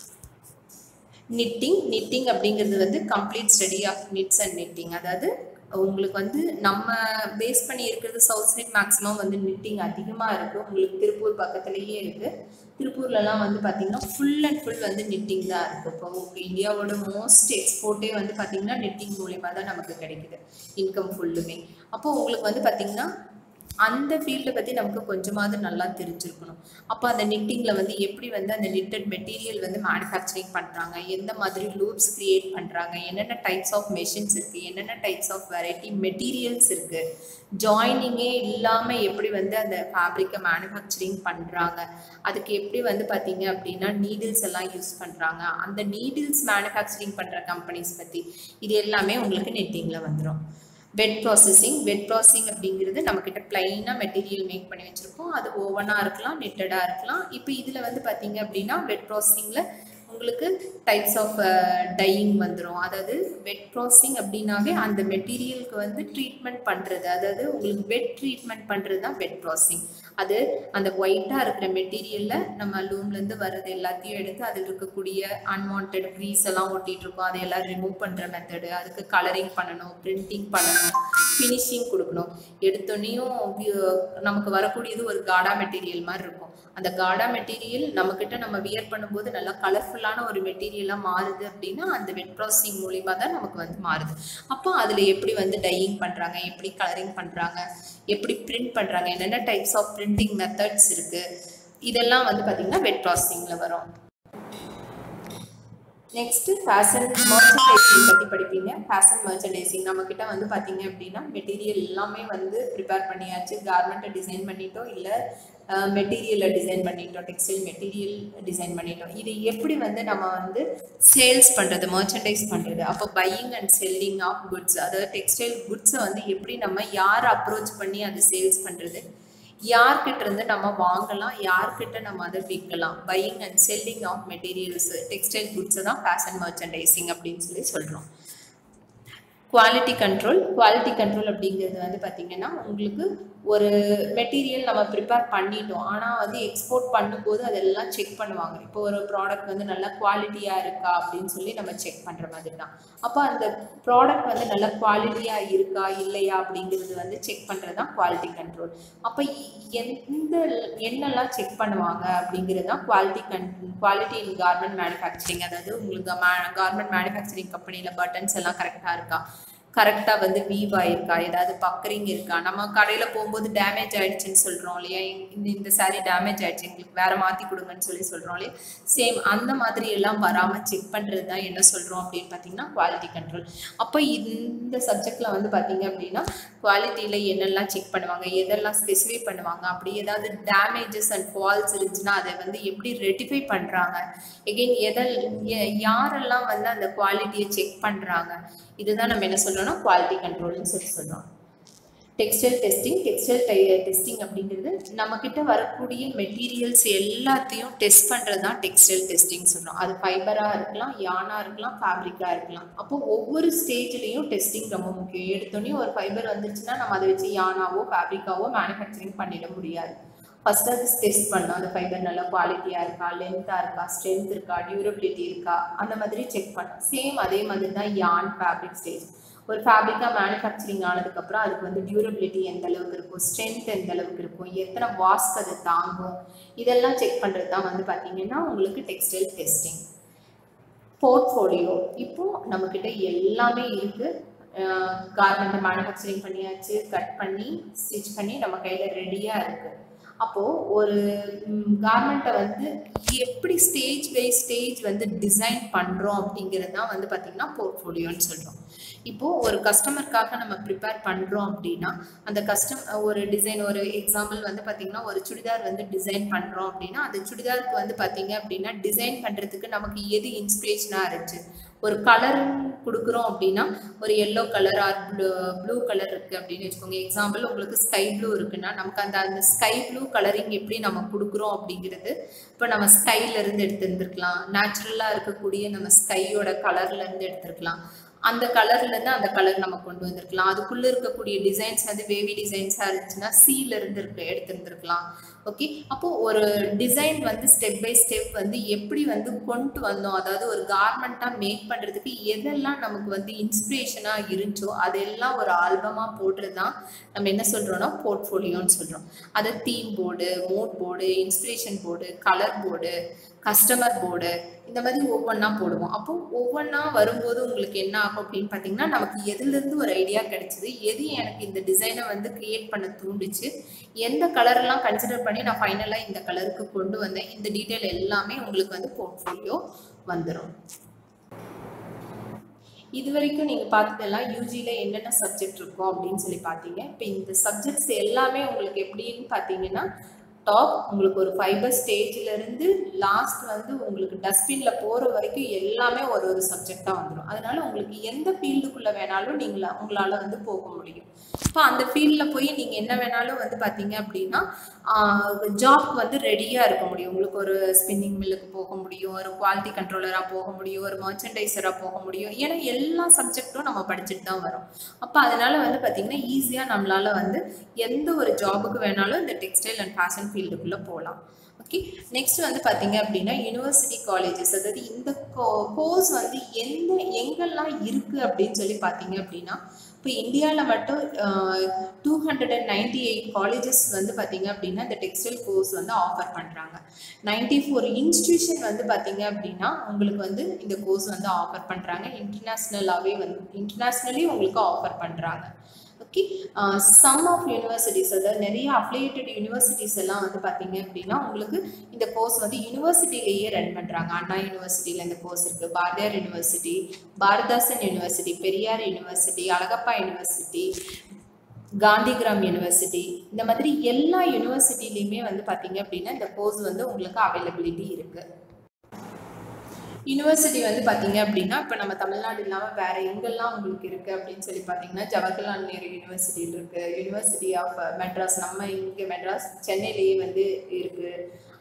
நிட்டிங் நிட்டிங் அப்படிங்கிறது வந்து complete study of knits and knitting அதாவது உங்களுக்கு வந்து நம்ம பேஸ் பண்ணி இருக்கிறது சவுத் சைட் மேக்ஸிமம் வந்து நிட்டிங் அதிகமாக இருக்குது உங்களுக்கு திருப்பூர் பக்கத்துலேயே இருக்குது திருப்பூர்லலாம் வந்து பார்த்திங்கன்னா ஃபுல் அண்ட் ஃபுல் வந்து நிட்டிங் தான் இருக்குது இப்போ உங்களுக்கு இந்தியாவோட மோஸ்ட் எக்ஸ்போர்ட்டே வந்து பார்த்திங்கன்னா நிட்டிங் மூலிமா தான் நமக்கு கிடைக்குது இன்கம் ஃபுல்லுமே அப்போது உங்களுக்கு வந்து பார்த்திங்கன்னா அந்த ஃபீல்டை பற்றி நமக்கு கொஞ்சமாவது நல்லா தெரிஞ்சிருக்கணும் அப்போ அந்த நிட்டிங்கில் வந்து எப்படி வந்து அந்த நிட்டட் மெட்டீரியல் வந்து மேனுஃபேக்சரிங் பண்ணுறாங்க எந்த மாதிரி லூப்ஸ் க்ரியேட் பண்ணுறாங்க என்னென்ன டைப்ஸ் ஆஃப் மெஷின்ஸ் இருக்குது என்னென்ன டைப்ஸ் ஆஃப் வெரைட்டி மெட்டீரியல்ஸ் இருக்குது ஜாயினிங்கே இல்லாமல் எப்படி வந்து அந்த ஃபேப்ரிக்கை மேனுஃபேக்சரிங் பண்ணுறாங்க அதுக்கு எப்படி வந்து பார்த்தீங்க அப்படின்னா நீடில்ஸ் எல்லாம் யூஸ் பண்ணுறாங்க அந்த நீடில்ஸ் மேனுஃபேக்சரிங் பண்ணுற கம்பெனிஸ் பற்றி இது எல்லாமே உங்களுக்கு நெட்டிங்கில் வந்துடும் வெட் ப்ராசஸிங் வெட் ப்ராசஸிங் அப்படிங்கிறது நம்மக்கிட்ட ப்ளைனாக மெட்டீரியல் மேக் பண்ணி வச்சுருக்கோம் அது ஓவனாக இருக்கலாம் நெட்டடாக இருக்கலாம் இப்போ இதில் வந்து பார்த்தீங்க அப்படின்னா வெட் ப்ராசஸிங்கில் உங்களுக்கு டைப்ஸ் ஆஃப் டையிங் வந்துடும் அதாவது வெட் ப்ராசஸிங் அப்படின்னாவே அந்த மெட்டீரியலுக்கு வந்து ட்ரீட்மெண்ட் பண்ணுறது அதாவது உங்களுக்கு வெட் ட்ரீட்மெண்ட் பண்ணுறது தான் வெட் ப்ராசஸிங் அது அந்த ஒயிட்டாக இருக்கிற மெட்டீரியலில் நம்ம லூம்லேருந்து வர்றது எல்லாத்தையும் எடுத்து அதில் இருக்கக்கூடிய அன்வான்ட் க்ரீஸ் எல்லாம் ஒட்டிகிட்டு இருக்கோம் அதையெல்லாம் ரிமூவ் பண்ணுற மெத்தடு அதுக்கு கலரிங் பண்ணணும் பிரிண்டிங் பண்ணணும் ஃபினிஷிங் கொடுக்கணும் எடுத்தோடனையும் நமக்கு வரக்கூடியது ஒரு காடா மெட்டீரியல் மாதிரி இருக்கும் அந்த காடா மெட்டீரியல் நம்மக்கிட்ட நம்ம வியர் பண்ணும்போது நல்லா கலர்ஃபுல்லான ஒரு மெட்டீரியலாக மாறுது அப்படின்னா அந்த வெட் ப்ராசஸிங் மூலிமா தான் நமக்கு வந்து மாறுது அப்போ அதில் எப்படி வந்து டையிங் பண்ணுறாங்க எப்படி கலரிங் பண்ணுறாங்க எப்படி பிரிண்ட் பண்ணுறாங்க என்னென்ன டைப்ஸ் ஆஃப் பிரிண்டிங் மெத்தட்ஸ் இருக்குது இதெல்லாம் வந்து பார்த்திங்கன்னா வெட் ப்ராசஸிங்கில் வரும் நெக்ஸ்ட் ஃபேஷன் மர்ச்சன்டைசிங் பற்றி படிப்பீங்க ஃபேஷன் மர்ச்சன்டைசிங் நம்மக்கிட்ட வந்து பார்த்தீங்க அப்படின்னா மெட்டீரியல் எல்லாமே வந்து ப்ரிப்பேர் பண்ணியாச்சு கார்மெண்ட்டை டிசைன் பண்ணிட்டோம் இல்லை மெட்டீரியலை டிசைன் பண்ணிட்டோம் டெக்ஸ்டைல் மெட்டீரியல் டிசைன் பண்ணிட்டோம் இது எப்படி வந்து நம்ம வந்து சேல்ஸ் பண்ணுறது மர்ச்சன்டைஸ் பண்ணுறது அப்போ buying and selling of goods அதாவது டெக்ஸ்டைல் குட்ஸை வந்து எப்படி நம்ம யார் அப்ரோச் பண்ணி அதை சேல்ஸ் பண்ணுறது யார்கிட்ட இருந்து நம்ம வாங்கலாம் யார்கிட்ட நம்ம அதை விற்கலாம் buying and selling of materials textile குட்ஸை தான் ஃபேஷன் மர்ச்சன்டைசிங் அப்படின்னு சொல்லி சொல்கிறோம் குவாலிட்டி கண்ட்ரோல் குவாலிட்டி கண்ட்ரோல் அப்படிங்கிறது வந்து பார்த்திங்கன்னா உங்களுக்கு ஒரு மெட்டீரியல் நம்ம ப்ரிப்பேர் பண்ணிட்டோம் ஆனால் வந்து எக்ஸ்போர்ட் பண்ணும்போது அதெல்லாம் செக் பண்ணுவாங்க இப்போ ஒரு ப்ராடக்ட் வந்து நல்லா குவாலிட்டியாக இருக்கா அப்படின்னு சொல்லி நம்ம செக் பண்ணுற மாதிரி தான் அப்போ அந்த ப்ராடக்ட் வந்து நல்ல குவாலிட்டியாக இருக்கா இல்லையா அப்படிங்கிறது வந்து செக் பண்ணுறது தான் குவாலிட்டி கண்ட்ரோல் அப்போ எந்த என்னெல்லாம் செக் பண்ணுவாங்க அப்படிங்கிறது தான் குவாலிட்டி கன் குவாலிட்டி இன் கார்மெண்ட் மேனுஃபேக்சரிங் அதாவது உங்களுக்கு கார்மெண்ட் மேனுஃபேக்சரிங் கம்பெனியில் பட்டன்ஸ் எல்லாம் கரெக்டாக இருக்கா கரெக்டாக வந்து வீவ் ஆயிருக்கா ஏதாவது பக்கரிங் இருக்கா நம்ம கடையில் போகும்போது டேமேஜ் ஆயிடுச்சுன்னு சொல்கிறோம் இல்லையா இந்த இந்த சாரீ டேமேஜ் ஆயிடுச்சு எங்களுக்கு வேற மாற்றி கொடுங்கன்னு சொல்லி சொல்கிறோம் இல்லையா சேம் அந்த மாதிரி எல்லாம் வராமல் செக் பண்ணுறது தான் என்ன சொல்கிறோம் அப்படின்னு பார்த்தீங்கன்னா குவாலிட்டி கண்ட்ரோல் அப்போ இந்த சப்ஜெக்டில் வந்து பார்த்தீங்க அப்படின்னா குவாலிட்டியில் என்னெல்லாம் செக் பண்ணுவாங்க எதெல்லாம் ஸ்பெசிஃபை பண்ணுவாங்க அப்படி ஏதாவது டேமேஜஸ் அண்ட் ஃபால்ஸ் இருந்துச்சுன்னா அதை வந்து எப்படி ரெட்டிஃபை பண்ணுறாங்க எகெயின் எதல் யாரெல்லாம் வந்து அந்த குவாலிட்டியை செக் பண்ணுறாங்க இதுதான் நம்ம என்ன சொல்றோம்னா குவாலிட்டி கண்ட்ரோல்னு சொல்லி சொல்றோம் டெக்ஸ்டைல் டெஸ்டிங் டெக்ஸ்டைல் டெஸ்டிங் அப்படிங்கிறது நம்ம கிட்ட வரக்கூடிய மெட்டீரியல்ஸ் எல்லாத்தையும் டெஸ்ட் பண்றது தான் டெக்ஸ்டைல் டெஸ்டிங் சொல்றோம் அது ஃபைபரா இருக்கலாம் யானா இருக்கலாம் ஃபேப்ரிக்கா இருக்கலாம் அப்போ ஒவ்வொரு ஸ்டேஜ்லயும் டெஸ்டிங் ரொம்ப முக்கியம் எடுத்தோடனே ஒரு ஃபைபர் வந்துருச்சுன்னா நம்ம அதை வச்சு யானாவோ ஃபேப்ரிக்காவோ மேனுஃபேக்சரிங் பண்ணிட முடியாது ஃபர்ஸ்ட் அது டெஸ்ட் பண்ணோம் அந்த ஃபைபர் நல்லா குவாலிட்டியாக இருக்கா லென்த்தாக இருக்கா ஸ்ட்ரென்த் இருக்கா டியூரபிலிட்டி இருக்கா அந்த மாதிரி செக் பண்ணோம் சேம் அதே மாதிரி தான் யான் ஃபேப்ரிக் ஸ்டேஜ் ஒரு ஃபேப்ரிக்காக மேனுஃபேக்சரிங் ஆனதுக்கப்புறம் அதுக்கு வந்து டியூரபிலிட்டி எந்த அளவுக்கு இருக்கும் ஸ்ட்ரென்த் எந்த அளவுக்கு இருக்கும் எத்தனை வாஸ்க் அது தாங்கும் இதெல்லாம் செக் பண்ணுறது தான் வந்து பார்த்தீங்கன்னா உங்களுக்கு டெக்ஸ்டைல் டெஸ்டிங் போர்ட்ஃபோலியோ இப்போ நம்மக்கிட்ட எல்லாமே இருக்குது கார்மெண்ட்டை மேனுஃபேக்சரிங் பண்ணியாச்சு கட் பண்ணி ஸ்டிச் பண்ணி நம்ம கையில் ரெடியாக இருக்குது அப்போது ஒரு கார்மெண்ட்டை வந்து எப்படி ஸ்டேஜ் பை ஸ்டேஜ் வந்து டிசைன் பண்ணுறோம் அப்படிங்கிறது தான் வந்து பார்த்திங்கன்னா போர்ட்ஃபோலியோன்னு சொல்கிறோம் இப்போது ஒரு கஸ்டமருக்காக நம்ம ப்ரிப்பேர் பண்ணுறோம் அப்படின்னா அந்த கஸ்டம் ஒரு டிசைன் ஒரு எக்ஸாம்பிள் வந்து பார்த்திங்கன்னா ஒரு சுடிதார் வந்து டிசைன் பண்ணுறோம் அப்படின்னா அந்த சுடிதாருக்கு வந்து பார்த்திங்க அப்படின்னா டிசைன் பண்ணுறதுக்கு நமக்கு எது இன்ஸ்பிரேஷனாக இருந்துச்சு ஒரு கலர் கொடுக்குறோம் அப்படின்னா ஒரு yellow colour or blue blue colour இருக்குது அப்படின்னு வச்சுக்கோங்க எக்ஸாம்பிள் உங்களுக்கு ஸ்கை ப்ளூ இருக்குன்னா நமக்கு அந்த அந்த ஸ்கை ப்ளூ கலரிங் எப்படி நம்ம கொடுக்குறோம் அப்படிங்கிறது இப்போ நம்ம ஸ்கைலேருந்து எடுத்துருந்துருக்கலாம் நேச்சுரலாக இருக்கக்கூடிய நம்ம ஸ்கையோட கலர்லேருந்து எடுத்துருக்கலாம் அந்த கலர்லேருந்து அந்த கலர் நம்ம கொண்டு வந்திருக்கலாம் அதுக்குள்ளே இருக்கக்கூடிய டிசைன்ஸ் வந்து வேவி டிசைன்ஸாக இருந்துச்சுன்னா சீல இருந்து இருக்க எடுத்துருந்துருக்கலாம் ஓகே அப்போது ஒரு டிசைன் வந்து ஸ்டெப் பை ஸ்டெப் வந்து எப்படி வந்து கொண்டு வந்தோம் அதாவது ஒரு கார்மெண்ட்டாக மேக் பண்ணுறதுக்கு எதெல்லாம் நமக்கு வந்து இன்ஸ்பிரேஷனாக இருந்துச்சோ அதெல்லாம் ஒரு ஆல்பமாக போடுறது தான் நம்ம என்ன சொல்கிறோன்னா போர்ட்ஃபோலியோன்னு சொல்கிறோம் அதை theme board mood board inspiration board colour board customer board இந்த மாதிரி ஒவ்வொன்றா போடுவோம் அப்போ ஒவ்வொன்றா வரும்போது உங்களுக்கு என்ன ஆகும் அப்படின்னு பார்த்தீங்கன்னா நமக்கு எதுலேருந்து ஒரு ஐடியா கிடைச்சிது எது எனக்கு இந்த டிசைனை வந்து கிரியேட் பண்ண தூண்டுச்சு எந்த கலர்லாம் கன்சிடர் பண்ணி நான் ஃபைனலாக இந்த கலருக்கு கொண்டு வந்தேன் இந்த டீட்டெயில் எல்லாமே உங்களுக்கு வந்து போர்ட்ஃபோலியோ வந்துடும் இது வரைக்கும் நீங்கள் பார்த்ததெல்லாம் யூஜியில் என்னென்ன சப்ஜெக்ட் இருக்கும் அப்படின்னு சொல்லி பார்த்தீங்க இப்போ இந்த சப்ஜெக்ட்ஸ் எல்லாமே உங்களுக்கு எப்படின்னு பார்த்தீங்கன்னா டாப் உங்களுக்கு ஒரு ஃபைபர் ஸ்டேஜ்லேருந்து லாஸ்ட் வந்து உங்களுக்கு டஸ்ட்பினில் போகிற வரைக்கும் எல்லாமே ஒரு ஒரு சப்ஜெக்டாக வந்துடும் அதனால உங்களுக்கு எந்த ஃபீல்டுக்குள்ளே வேணாலும் நீங்கள் உங்களால் வந்து போக முடியும் இப்போ அந்த ஃபீல்டில் போய் நீங்கள் என்ன வேணாலும் வந்து பார்த்தீங்க அப்படின்னா ஜாப்க்கு வந்து ரெடியாக இருக்க முடியும் உங்களுக்கு ஒரு ஸ்பின்னிங் மில்லுக்கு போக முடியும் ஒரு குவாலிட்டி கண்ட்ரோலராக போக முடியும் ஒரு மர்ச்சன்டைசராக போக முடியும் ஏன்னா எல்லா சப்ஜெக்ட்டும் நம்ம படிச்சுட்டு தான் வரோம் அப்போ அதனால வந்து பார்த்தீங்கன்னா ஈஸியாக நம்மளால் வந்து எந்த ஒரு ஜாபுக்கு வேணாலும் இந்த டெக்ஸ்டைல் அண்ட் ஃபேஷன் ஃபீல்டுக்குள்ளே போகலாம் ஓகே நெக்ஸ்ட் வந்து பார்த்தீங்க அப்படின்னா யூனிவர்சிட்டி காலேஜஸ் அதாவது இந்த கோர்ஸ் வந்து எந்த எங்கெல்லாம் இருக்குது அப்படின்னு சொல்லி பார்த்தீங்க அப்படின்னா இப்போ இந்தியாவில் மட்டும் two hundred and ninety eight colleges வந்து பார்த்தீங்க அப்படின்னா இந்த டெக்ஸ்டைல் கோர்ஸ் வந்து ஆஃபர் பண்ணுறாங்க நைன்டி ஃபோர் இன்ஸ்டியூஷன் வந்து பார்த்தீங்க அப்படின்னா உங்களுக்கு வந்து இந்த கோர்ஸ் வந்து ஆஃபர் பண்ணுறாங்க இன்டர்நேஷ்னலாகவே வந்து இன்டர்நேஷ்னலி உங்களுக்கு ஆஃபர் பண்ணுறாங்க ஓகே சம் ஆஃப் யூனிவர்சிட்டிஸ் அதாவது நிறைய அஃபிலியேட்டட் யூனிவர்சிட்டிஸ் எல்லாம் வந்து பார்த்தீங்க அப்படின்னா உங்களுக்கு இந்த கோர்ஸ் வந்து யூனிவர்சிட்டிலேயே ரன் பண்ணுறாங்க அண்ணா யூனிவர்சிட்டியில் இந்த கோர்ஸ் இருக்குது Bharathiar university Bharathidasan university Periyar university Alagappa university Gandhigram university இந்த மாதிரி எல்லா யூனிவர்சிட்டிலையுமே வந்து பார்த்தீங்க அப்படின்னா இந்த கோர்ஸ் வந்து உங்களுக்கு அவைலபிலிட்டி இருக்குது யூனிவர்சிட்டி வந்து பார்த்தீங்க அப்படின்னா இப்போ நம்ம தமிழ்நாடு இல்லாமல் வேற எங்கெல்லாம் உங்களுக்கு இருக்குது அப்படின்னு சொல்லி பார்த்தீங்கன்னா ஜவஹர்லால் நேரு யூனிவர்சிட்டி இருக்குது யூனிவர்சிட்டி ஆஃப் மெட்ராஸ் நம்ம இங்கே மெட்ராஸ் சென்னையிலேயே வந்து இருக்குது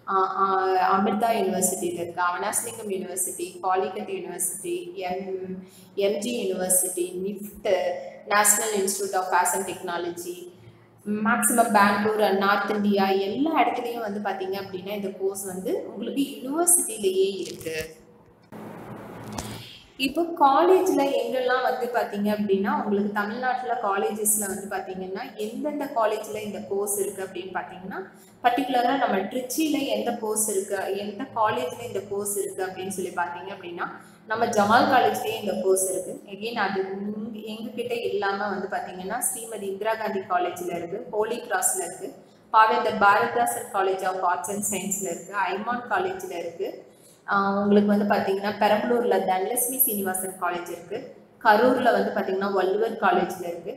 அமிர்தா யூனிவர்சிட்டியில் இருக்குது Avinashilingam university Calicut university M MG university NIFT national institute of fashion technology maximum Bangalore north India எல்லா இடத்துலையும் வந்து பார்த்தீங்க அப்படின்னா இந்த கோர்ஸ் வந்து உங்களுக்கு யூனிவர்சிட்டிலேயே இருக்குது இப்போ காலேஜில் எங்கெல்லாம் வந்து பார்த்தீங்க அப்படின்னா உங்களுக்கு தமிழ்நாட்டில் காலேஜஸில் வந்து பார்த்தீங்கன்னா எந்தெந்த காலேஜில் இந்த கோர்ஸ் இருக்குது அப்படின்னு பார்த்தீங்கன்னா பர்டிகுலராக நம்ம ட்ரிச்சியில் எந்த கோர்ஸ் இருக்குது எந்த காலேஜில் இந்த கோர்ஸ் இருக்குது அப்படின்னு சொல்லி பார்த்தீங்க அப்படின்னா நம்ம ஜமால் காலேஜ்லேயே இந்த கோர்ஸ் இருக்குது எகெயின் அது இங்க- எங்ககிட்ட இல்லாமல் வந்து பார்த்தீங்கன்னா ஸ்ரீமதி இந்திரா காந்தி காலேஜில் இருக்குது ஹோலி கிராஸில் இருக்குது Pavendar Bharathidasan college of arts and சயின்ஸில் இருக்குது ஐமான் காலேஜில் இருக்குது ஆஹ் உங்களுக்கு வந்து பார்த்தீங்கன்னா பெரம்பலூர்ல தனலட்சுமி சீனிவாசன் காலேஜ் இருக்கு கரூர்ல வந்து பார்த்தீங்கன்னா வள்ளுவர் காலேஜ்ல இருக்கு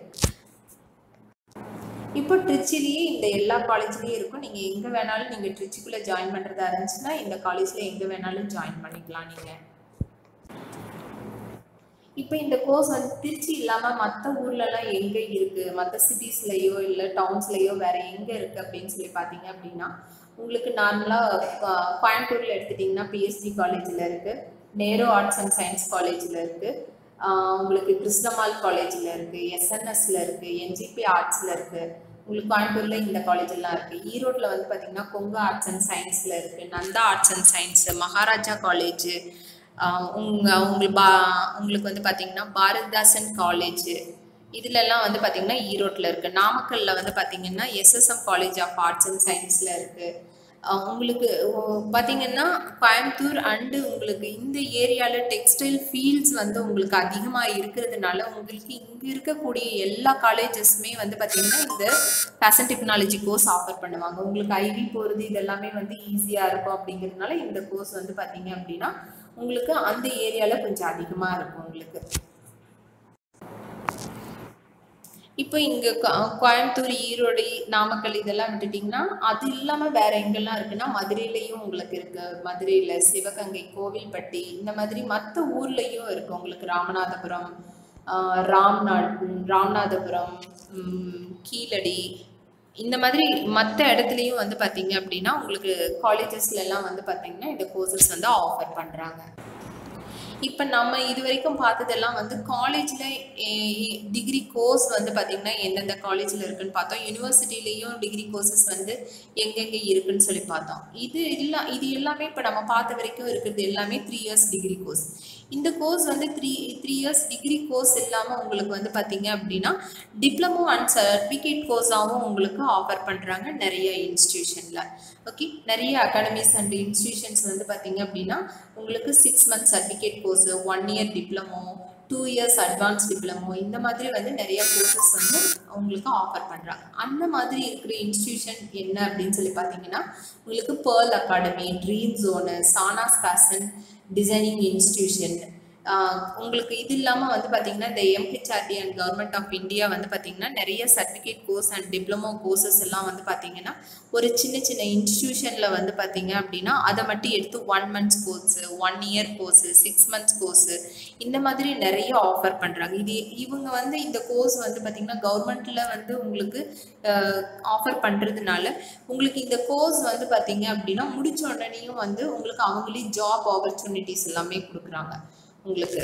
இப்போ ட்ரிச்சிலேயே இந்த எல்லா காலேஜ்லயும் இருக்கும் நீங்க எங்க வேணாலும் நீங்க ட்ரிச்சிக்குள்ள ஜாயின் பண்றதா இருந்துச்சுன்னா இந்த காலேஜ்ல எங்க வேணாலும் ஜாயின் பண்ணிக்கலாம் நீங்க இப்போ இந்த கோர்ஸ் வந்து திருச்சி இல்லாம மற்ற ஊர்லலாம் எங்க இருக்கு மற்ற சிட்டிஸ்லயோ இல்ல டவுன்ஸ்லயோ வேற எங்க இருக்கு அப்படின்னு சொல்லி பாத்தீங்க அப்படின்னா உங்களுக்கு நார்மலா கோயம்புத்தூர்ல எடுத்துட்டீங்கன்னா பிஎஸ்டி காலேஜ்ல இருக்கு நேரு ஆர்ட்ஸ் அண்ட் சயின்ஸ் காலேஜ்ல இருக்கு ஆஹ் உங்களுக்கு கிருஷ்ணமால் காலேஜ்ல இருக்கு எஸ்என்எஸ்ல இருக்கு என்ஜிபி ஆர்ட்ஸ்ல இருக்கு உங்களுக்கு கோயம்புத்தூர்ல இந்த காலேஜ் எல்லாம் இருக்கு ஈரோட்ல வந்து பாத்தீங்கன்னா கொங்கு ஆர்ட்ஸ் அண்ட் சயின்ஸ்ல இருக்கு Nandha arts and science Maharaja college உங்க உங்களுக்கு பா உங்களுக்கு வந்து பாத்தீங்கன்னா பாரதிதாசன் காலேஜ் இதுல எல்லாம் வந்து பாத்தீங்கன்னா ஈரோட்ல இருக்கு நாமக்கல்ல வந்து பாத்தீங்கன்னா SSM college of arts and சயின்ஸ்ல இருக்கு அஹ் உங்களுக்கு ஓ- பாத்தீங்கன்னா கோயம்புத்தூர் அண்டு உங்களுக்கு இந்த ஏரியால டெக்ஸ்டைல் ஃபீல்ட்ஸ் வந்து உங்களுக்கு அதிகமா இருக்கிறதுனால உங்களுக்கு இங்க இருக்கக்கூடிய எல்லா காலேஜஸ்மே வந்து பாத்தீங்கன்னா இந்த ஃபேஷன் டெக்னாலஜி கோர்ஸ் ஆஃபர் பண்ணுவாங்க உங்களுக்கு ஐவி போறது இது எல்லாமே வந்து ஈஸியா இருக்கும் அப்படிங்கிறதுனால இந்த கோர்ஸ் வந்து பாத்தீங்க அப்படின்னா உங்களுக்கு அந்த ஏரியால கொஞ்சம் அதிகமா இருக்கும் உங்களுக்கு இப்போ இங்க கோ- கோயம்புத்தூர் ஈரோடு நாமக்கல் இதெல்லாம் விட்டுட்டிங்கன்னா அது இல்லாம வேற எங்கெல்லாம் இருக்குன்னா மதுரையிலயும் உங்களுக்கு இருக்கு மதுரையில சிவகங்கை கோவில்பட்டி இந்த மாதிரி மற்ற ஊர்லயும் இருக்கு உங்களுக்கு ராமநாதபுரம் ஆஹ் ராம்நாட் ராமநாதபுரம் உம், கீழடி இந்த மாதிரி மற்ற இடத்துலையும் வந்து பார்த்தீங்க அப்படின்னா உங்களுக்கு காலேஜஸ்ல எல்லாம் வந்து பார்த்தீங்கன்னா இந்த கோர்சஸ் வந்து ஆஃபர் பண்ணுறாங்க இப்போ நம்ம இது வரைக்கும் பார்த்ததெல்லாம் வந்து காலேஜில் டிகிரி கோர்ஸ் வந்து பார்த்திங்கன்னா எந்தெந்த காலேஜில் இருக்குன்னு பார்த்தோம் யூனிவர்சிட்டிலையும் டிகிரி கோர்சஸ் வந்து எங்கெங்கே இருக்குன்னு சொல்லி பார்த்தோம் இது இல்லா இது எல்லாமே இப்போ நம்ம பார்த்த வரைக்கும் இருக்கிறது எல்லாமே த்ரீ இயர்ஸ் டிகிரி கோர்ஸ் இந்த கோர்ஸ் வந்து three three years degree course இல்லாமல் உங்களுக்கு வந்து பார்த்தீங்க அப்படின்னா டிப்ளமோ அண்ட் சர்டிஃபிகேட் கோர்ஸாகவும் உங்களுக்கு ஆஃபர் பண்ணுறாங்க நிறைய இன்ஸ்டியூஷனில் ஓகே நிறைய அகாடமிஸ் அண்ட் இன்ஸ்டியூஷன்ஸ் வந்து பார்த்தீங்க அப்படின்னா உங்களுக்கு six months certificate course one year diploma two years advance diploma இந்த மாதிரி வந்து நிறைய கோர்சஸ் வந்து உங்களுக்கு ஆஃபர் பண்ணுறாங்க அந்த மாதிரி இருக்கிற இன்ஸ்டியூஷன் என்ன அப்படின்னு சொல்லி பார்த்தீங்கன்னா உங்களுக்கு பேர்ல் அகாடமி ட்ரீம் ஜோனு சானாஸ் ஃபேஷன் டிசைனிங் இன்ஸ்டியூஷன் உங்களுக்கு இது இல்லாமல் வந்து பார்த்தீங்கன்னா இந்த MHRD and government of India வந்து பார்த்தீங்கன்னா நிறைய certificate course and diploma courses எல்லாம் வந்து பார்த்தீங்கன்னா ஒரு சின்ன சின்ன இன்ஸ்டியூஷனில் வந்து பார்த்தீங்க அப்படின்னா அதை மட்டும் எடுத்து one months course one year course six months course இந்த மாதிரி நிறைய ஆஃபர் பண்ணுறாங்க இது இவங்க வந்து இந்த கோர்ஸ் வந்து பார்த்தீங்கன்னா கவர்மெண்ட்டில் வந்து உங்களுக்கு ஆஃபர் பண்ணுறதுனால உங்களுக்கு இந்த கோர்ஸ் வந்து பார்த்தீங்க அப்படின்னா முடிச்ச உடனேயும் வந்து உங்களுக்கு அவங்களே ஜாப் ஆப்பர்ச்சுனிட்டிஸ் எல்லாமே கொடுக்குறாங்க உங்களுக்கு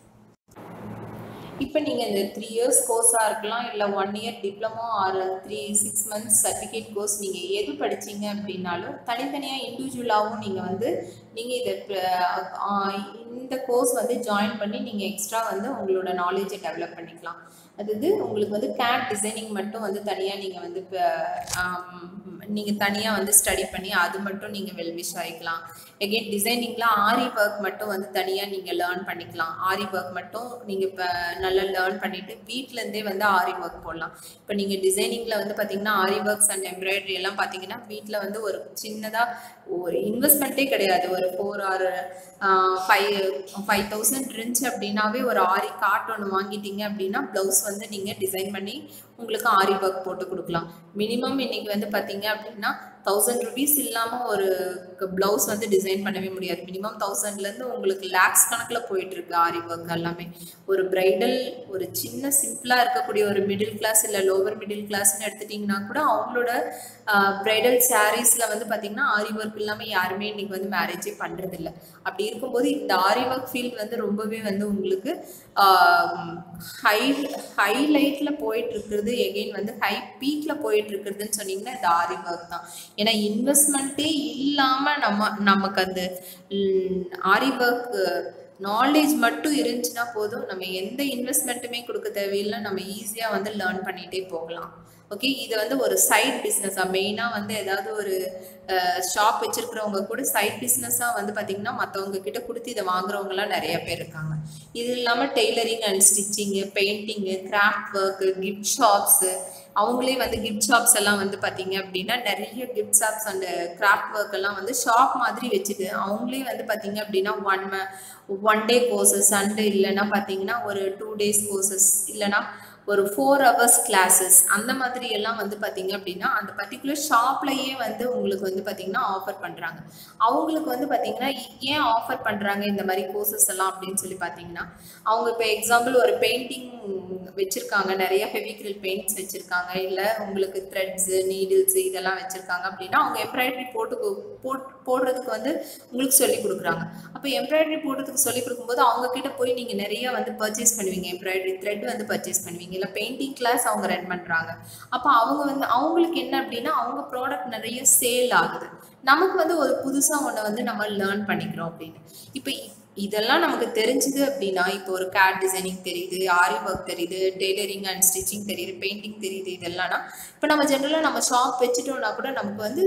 இப்போ நீங்கள் இந்த த்ரீ இயர்ஸ் கோர்ஸாக இருக்கலாம் இல்லை one year diploma or three six months certificate course நீங்கள் எது படிச்சீங்க அப்படின்னாலும் தனித்தனியாக இண்டிவிஜுவலாகவும் நீங்கள் வந்து நீங்கள் இதை ப- ஆஹ் இந்த கோர்ஸ் வந்து ஜாயின் பண்ணி நீங்கள் எக்ஸ்ட்ரா வந்து உங்களோட நாலேஜை டெவலப் பண்ணிக்கலாம் அதாவது உங்களுக்கு வந்து கேட் டிசைனிங் மட்டும் வந்து தனியாக நீங்கள் வந்து நீங்கள் தனியாக வந்து ஸ்டடி பண்ணி அது மட்டும் நீங்கள் வெல்விஷ் ஆகிக்கலாம் எகெயின் டிசைனிங்கில் ஆரி ஒர்க் மட்டும் வந்து தனியாக நீங்கள் லேர்ன் பண்ணிக்கலாம் ஆரி ஒர்க் மட்டும் நீங்கள் இப்போ நல்லா லேர்ன் பண்ணிவிட்டு வீட்டிலேருந்தே வந்து ஆரி ஒர்க் போடலாம் இப்போ நீங்கள் டிசைனிங்கில் வந்து பார்த்தீங்கன்னா ஆரி ஒர்க்ஸ் அண்ட் எம்ப்ராய்டரி எல்லாம் பார்த்தீங்கன்னா வீட்டில் வந்து ஒரு சின்னதாக ஒரு இன்வெஸ்ட்மெண்ட்டே கிடையாது ஒரு four or five five thousand இருந்துச்சு அப்படின்னாவே ஒரு ஆரி காட் ஒன்று வாங்கிட்டீங்க அப்படின்னா ப்ளவுஸ் வந்து நீங்கள் டிசைன் பண்ணி உங்களுக்கு ஆரி ஒர்க் போட்டு கொடுக்கலாம் மினிமம் இன்னைக்கு வந்து பார்த்தீங்க அப்படின்னா தௌசண்ட் ருபீஸ் இல்லாமல் ஒரு ப்ளவுஸ் வந்து டிசைன் பண்ணவே முடியாது மினிமம் தௌசண்ட்லேருந்து உங்களுக்கு லேக்ஸ் கணக்கில் போயிட்டு இருக்கு ஆரி ஒர்க் எல்லாமே ஒரு பிரைடல் ஒரு சின்ன சிம்பிளாக இருக்கக்கூடிய ஒரு மிடில் கிளாஸ் இல்லை லோவர் மிடில் கிளாஸ்னு எடுத்துட்டிங்கன்னா கூட அவங்களோட பிரைடல் சாரீஸில் வந்து பார்த்தீங்கன்னா ஆரி ஒர்க் இல்லாமல் யாருமே இன்னைக்கு வந்து மேரேஜே பண்ணுறதில்ல அப்படி இருக்கும்போது இந்த ஆரி ஒர்க் ஃபீல்ட் வந்து ரொம்பவே வந்து உங்களுக்கு ஹை ஹைலைட்டில் போயிட்டு இருக்கிறது எகெயின் வந்து ஹை பீக்கில் போயிட்டு இருக்கிறதுன்னு சொன்னீங்கன்னா இந்த ஆரி ஒர்க் தான் ஏன்னா இன்வெஸ்ட்மெண்ட்டே இல்லாமல் நம்ம நமக்கு அந்த ஆரி ஒர்க் நாலேஜ் மட்டும் இருந்துச்சுன்னா போதும் நம்ம எந்த இன்வெஸ்ட்மெண்ட்டுமே கொடுக்க தேவையில்லை நம்ம ஈஸியாக வந்து லேர்ன் பண்ணிகிட்டே போகலாம் ஓகே இது வந்து ஒரு சைட் பிஸ்னஸாக மெயினாக வந்து ஏதாவது ஒரு ஷாப் வச்சிருக்கிறவங்க கூட சைட் பிஸ்னஸாக வந்து பார்த்திங்கன்னா மற்றவங்க கிட்ட கொடுத்து இதை வாங்குறவங்கலாம் நிறைய பேர் இருக்காங்க இது இல்லாமல் tailoring and stitching painting craft work gift shops அவங்களே வந்து கிஃப்ட் ஷாப்ஸ் எல்லாம் வந்து பார்த்தீங்க அப்படின்னா நிறைய gift shops and craft work எல்லாம் வந்து ஷாப் மாதிரி வச்சுட்டு அவங்களே வந்து பார்த்தீங்க அப்படின்னா one one day courses and இல்லைன்னா பார்த்தீங்கன்னா ஒரு டூ டேஸ் கோர்சஸ் இல்லைன்னா ஒரு ஃபோர் ஹவர்ஸ் கிளாஸஸ் அந்த மாதிரி எல்லாம் வந்து பார்த்தீங்க அப்படின்னா அந்த பர்டிகுலர் ஷாப்லயே வந்து உங்களுக்கு வந்து பார்த்தீங்கன்னா ஆஃபர் பண்ணுறாங்க அவங்களுக்கு வந்து பார்த்தீங்கன்னா ஏன் ஆஃபர் பண்ணுறாங்க இந்த மாதிரி கோர்சஸ் எல்லாம் அப்படின்னு சொல்லி பார்த்தீங்கன்னா அவங்க இப்போ எக்ஸாம்பிள் ஒரு பெயிண்டிங் வச்சுருக்காங்க நிறைய ஃபெவிக்ரில் பெயிண்ட்ஸ் வச்சுருக்காங்க இல்லை உங்களுக்கு த்ரெட்ஸு நீடில்ஸு இதெல்லாம் வச்சுருக்காங்க அப்படின்னா அவங்க எம்ப்ராய்டரி போட்டு போட் போடுறதுக்கு வந்து உங்களுக்கு சொல்லி கொடுக்குறாங்க அப்போ எம்ப்ராய்டரி போடுறதுக்கு சொல்லி கொடுக்கும்போது அவங்க கிட்ட போய் நீங்கள் நிறைய வந்து பர்ச்சேஸ் பண்ணுவீங்க எம்ப்ராய்டரி த்ரெட் வந்து பர்ச்சேஸ் பண்ணுவீங்க இல்லை பெயிண்டிங் கிளாஸ் அவங்க ரன் பண்ணுறாங்க அப்போ அவங்க வந்து அவங்களுக்கு என்ன அப்படின்னா அவங்க ப்ராடக்ட் நிறைய சேல் ஆகுது நமக்கு வந்து ஒரு புதுசாக ஒன்று வந்து நம்ம லேர்ன் பண்ணிக்கிறோம் அப்படின்னு இப்போ இதெல்லாம் நமக்கு தெரிஞ்சுது அப்படின்னா இப்போ ஒரு கேட் டிசைனிங் தெரியுது ஆரி ஒர்க் தெரியுது டெய்லரிங் அண்ட் ஸ்டிச்சிங் தெரியுது பெயிண்டிங் தெரியுது இதெல்லாம்னா இப்போ நம்ம ஜென்ரலாக நம்ம ஷாப் வச்சுட்டோம்னா கூட நமக்கு வந்து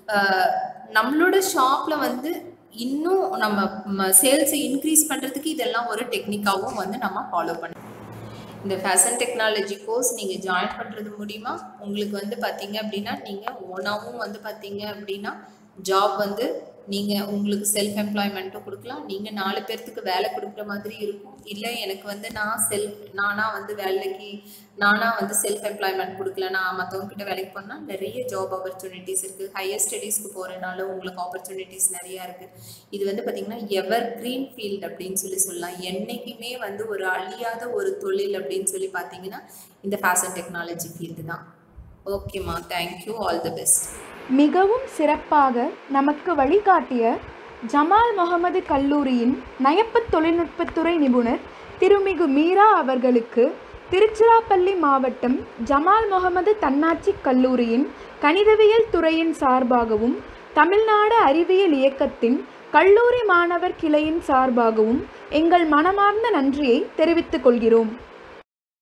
நம்மளோட ஷாப்பில் வந்து இன்னும் நம்ம சேல்ஸை இன்க்ரீஸ் பண்ணுறதுக்கு இதெல்லாம் ஒரு டெக்னிக்காகவும் வந்து நம்ம ஃபாலோ பண்ணணும் இந்த ஃபேஷன் டெக்னாலஜி கோர்ஸ் நீங்கள் ஜாயின் பண்ணுறது மூலிமா உங்களுக்கு வந்து பார்த்தீங்க அப்படின்னா நீங்கள் ஓனாகவும் வந்து பார்த்தீங்க அப்படின்னா ஜாப் வந்து நீங்கள் உங்களுக்கு செல்ஃப் எம்ப்ளாய்மெண்ட்டும் கொடுக்கலாம் நீங்கள் நாலு பேர்த்துக்கு வேலை கொடுக்குற மாதிரி இருக்கும் இல்லை எனக்கு வந்து நான் செல்ஃப் நானாக வந்து வேலைக்கு நானாக வந்து செல்ஃப் எம்ப்ளாய்மெண்ட் கொடுக்கல நான் மற்றவங்க கிட்ட வேலைக்கு போனால் நிறைய ஜாப் ஆப்பர்ச்சுனிட்டிஸ் இருக்குது ஹையர் ஸ்டடீஸ்க்கு போகிறனால உங்களுக்கு ஆப்பர்ச்சுனிட்டிஸ் நிறையா இருக்குது இது வந்து பார்த்திங்கன்னா எவர் க்ரீன் ஃபீல்ட் அப்படின்னு சொல்லி சொல்லலாம் என்றைக்குமே வந்து ஒரு அழியாத ஒரு தொழில் அப்படின்னு சொல்லி பார்த்தீங்கன்னா இந்த ஃபேஷன் டெக்னாலஜி ஃபீல்டு தான் ஓகேம்மா தேங்க்யூ ஆல் தி பெஸ்ட் மிகவும் சிறப்பாக நமக்கு வழிகாட்டிய ஜமால் முகமது கல்லூரியின் நயப்பு தொழில்நுட்பத்துறை நிபுணர் திருமிகு மீரா அவர்களுக்கு திருச்சிராப்பள்ளி மாவட்டம் ஜமால் முகமது தன்னாட்சி கல்லூரியின் கணிதவியல் துறையின் சார்பாகவும் தமிழ்நாடு அறிவியல் இயக்கத்தின் கல்லூரி மாணவர் கிளையின் சார்பாகவும் எங்கள் மனமார்ந்த நன்றியை தெரிவித்துக் கொள்கிறோம்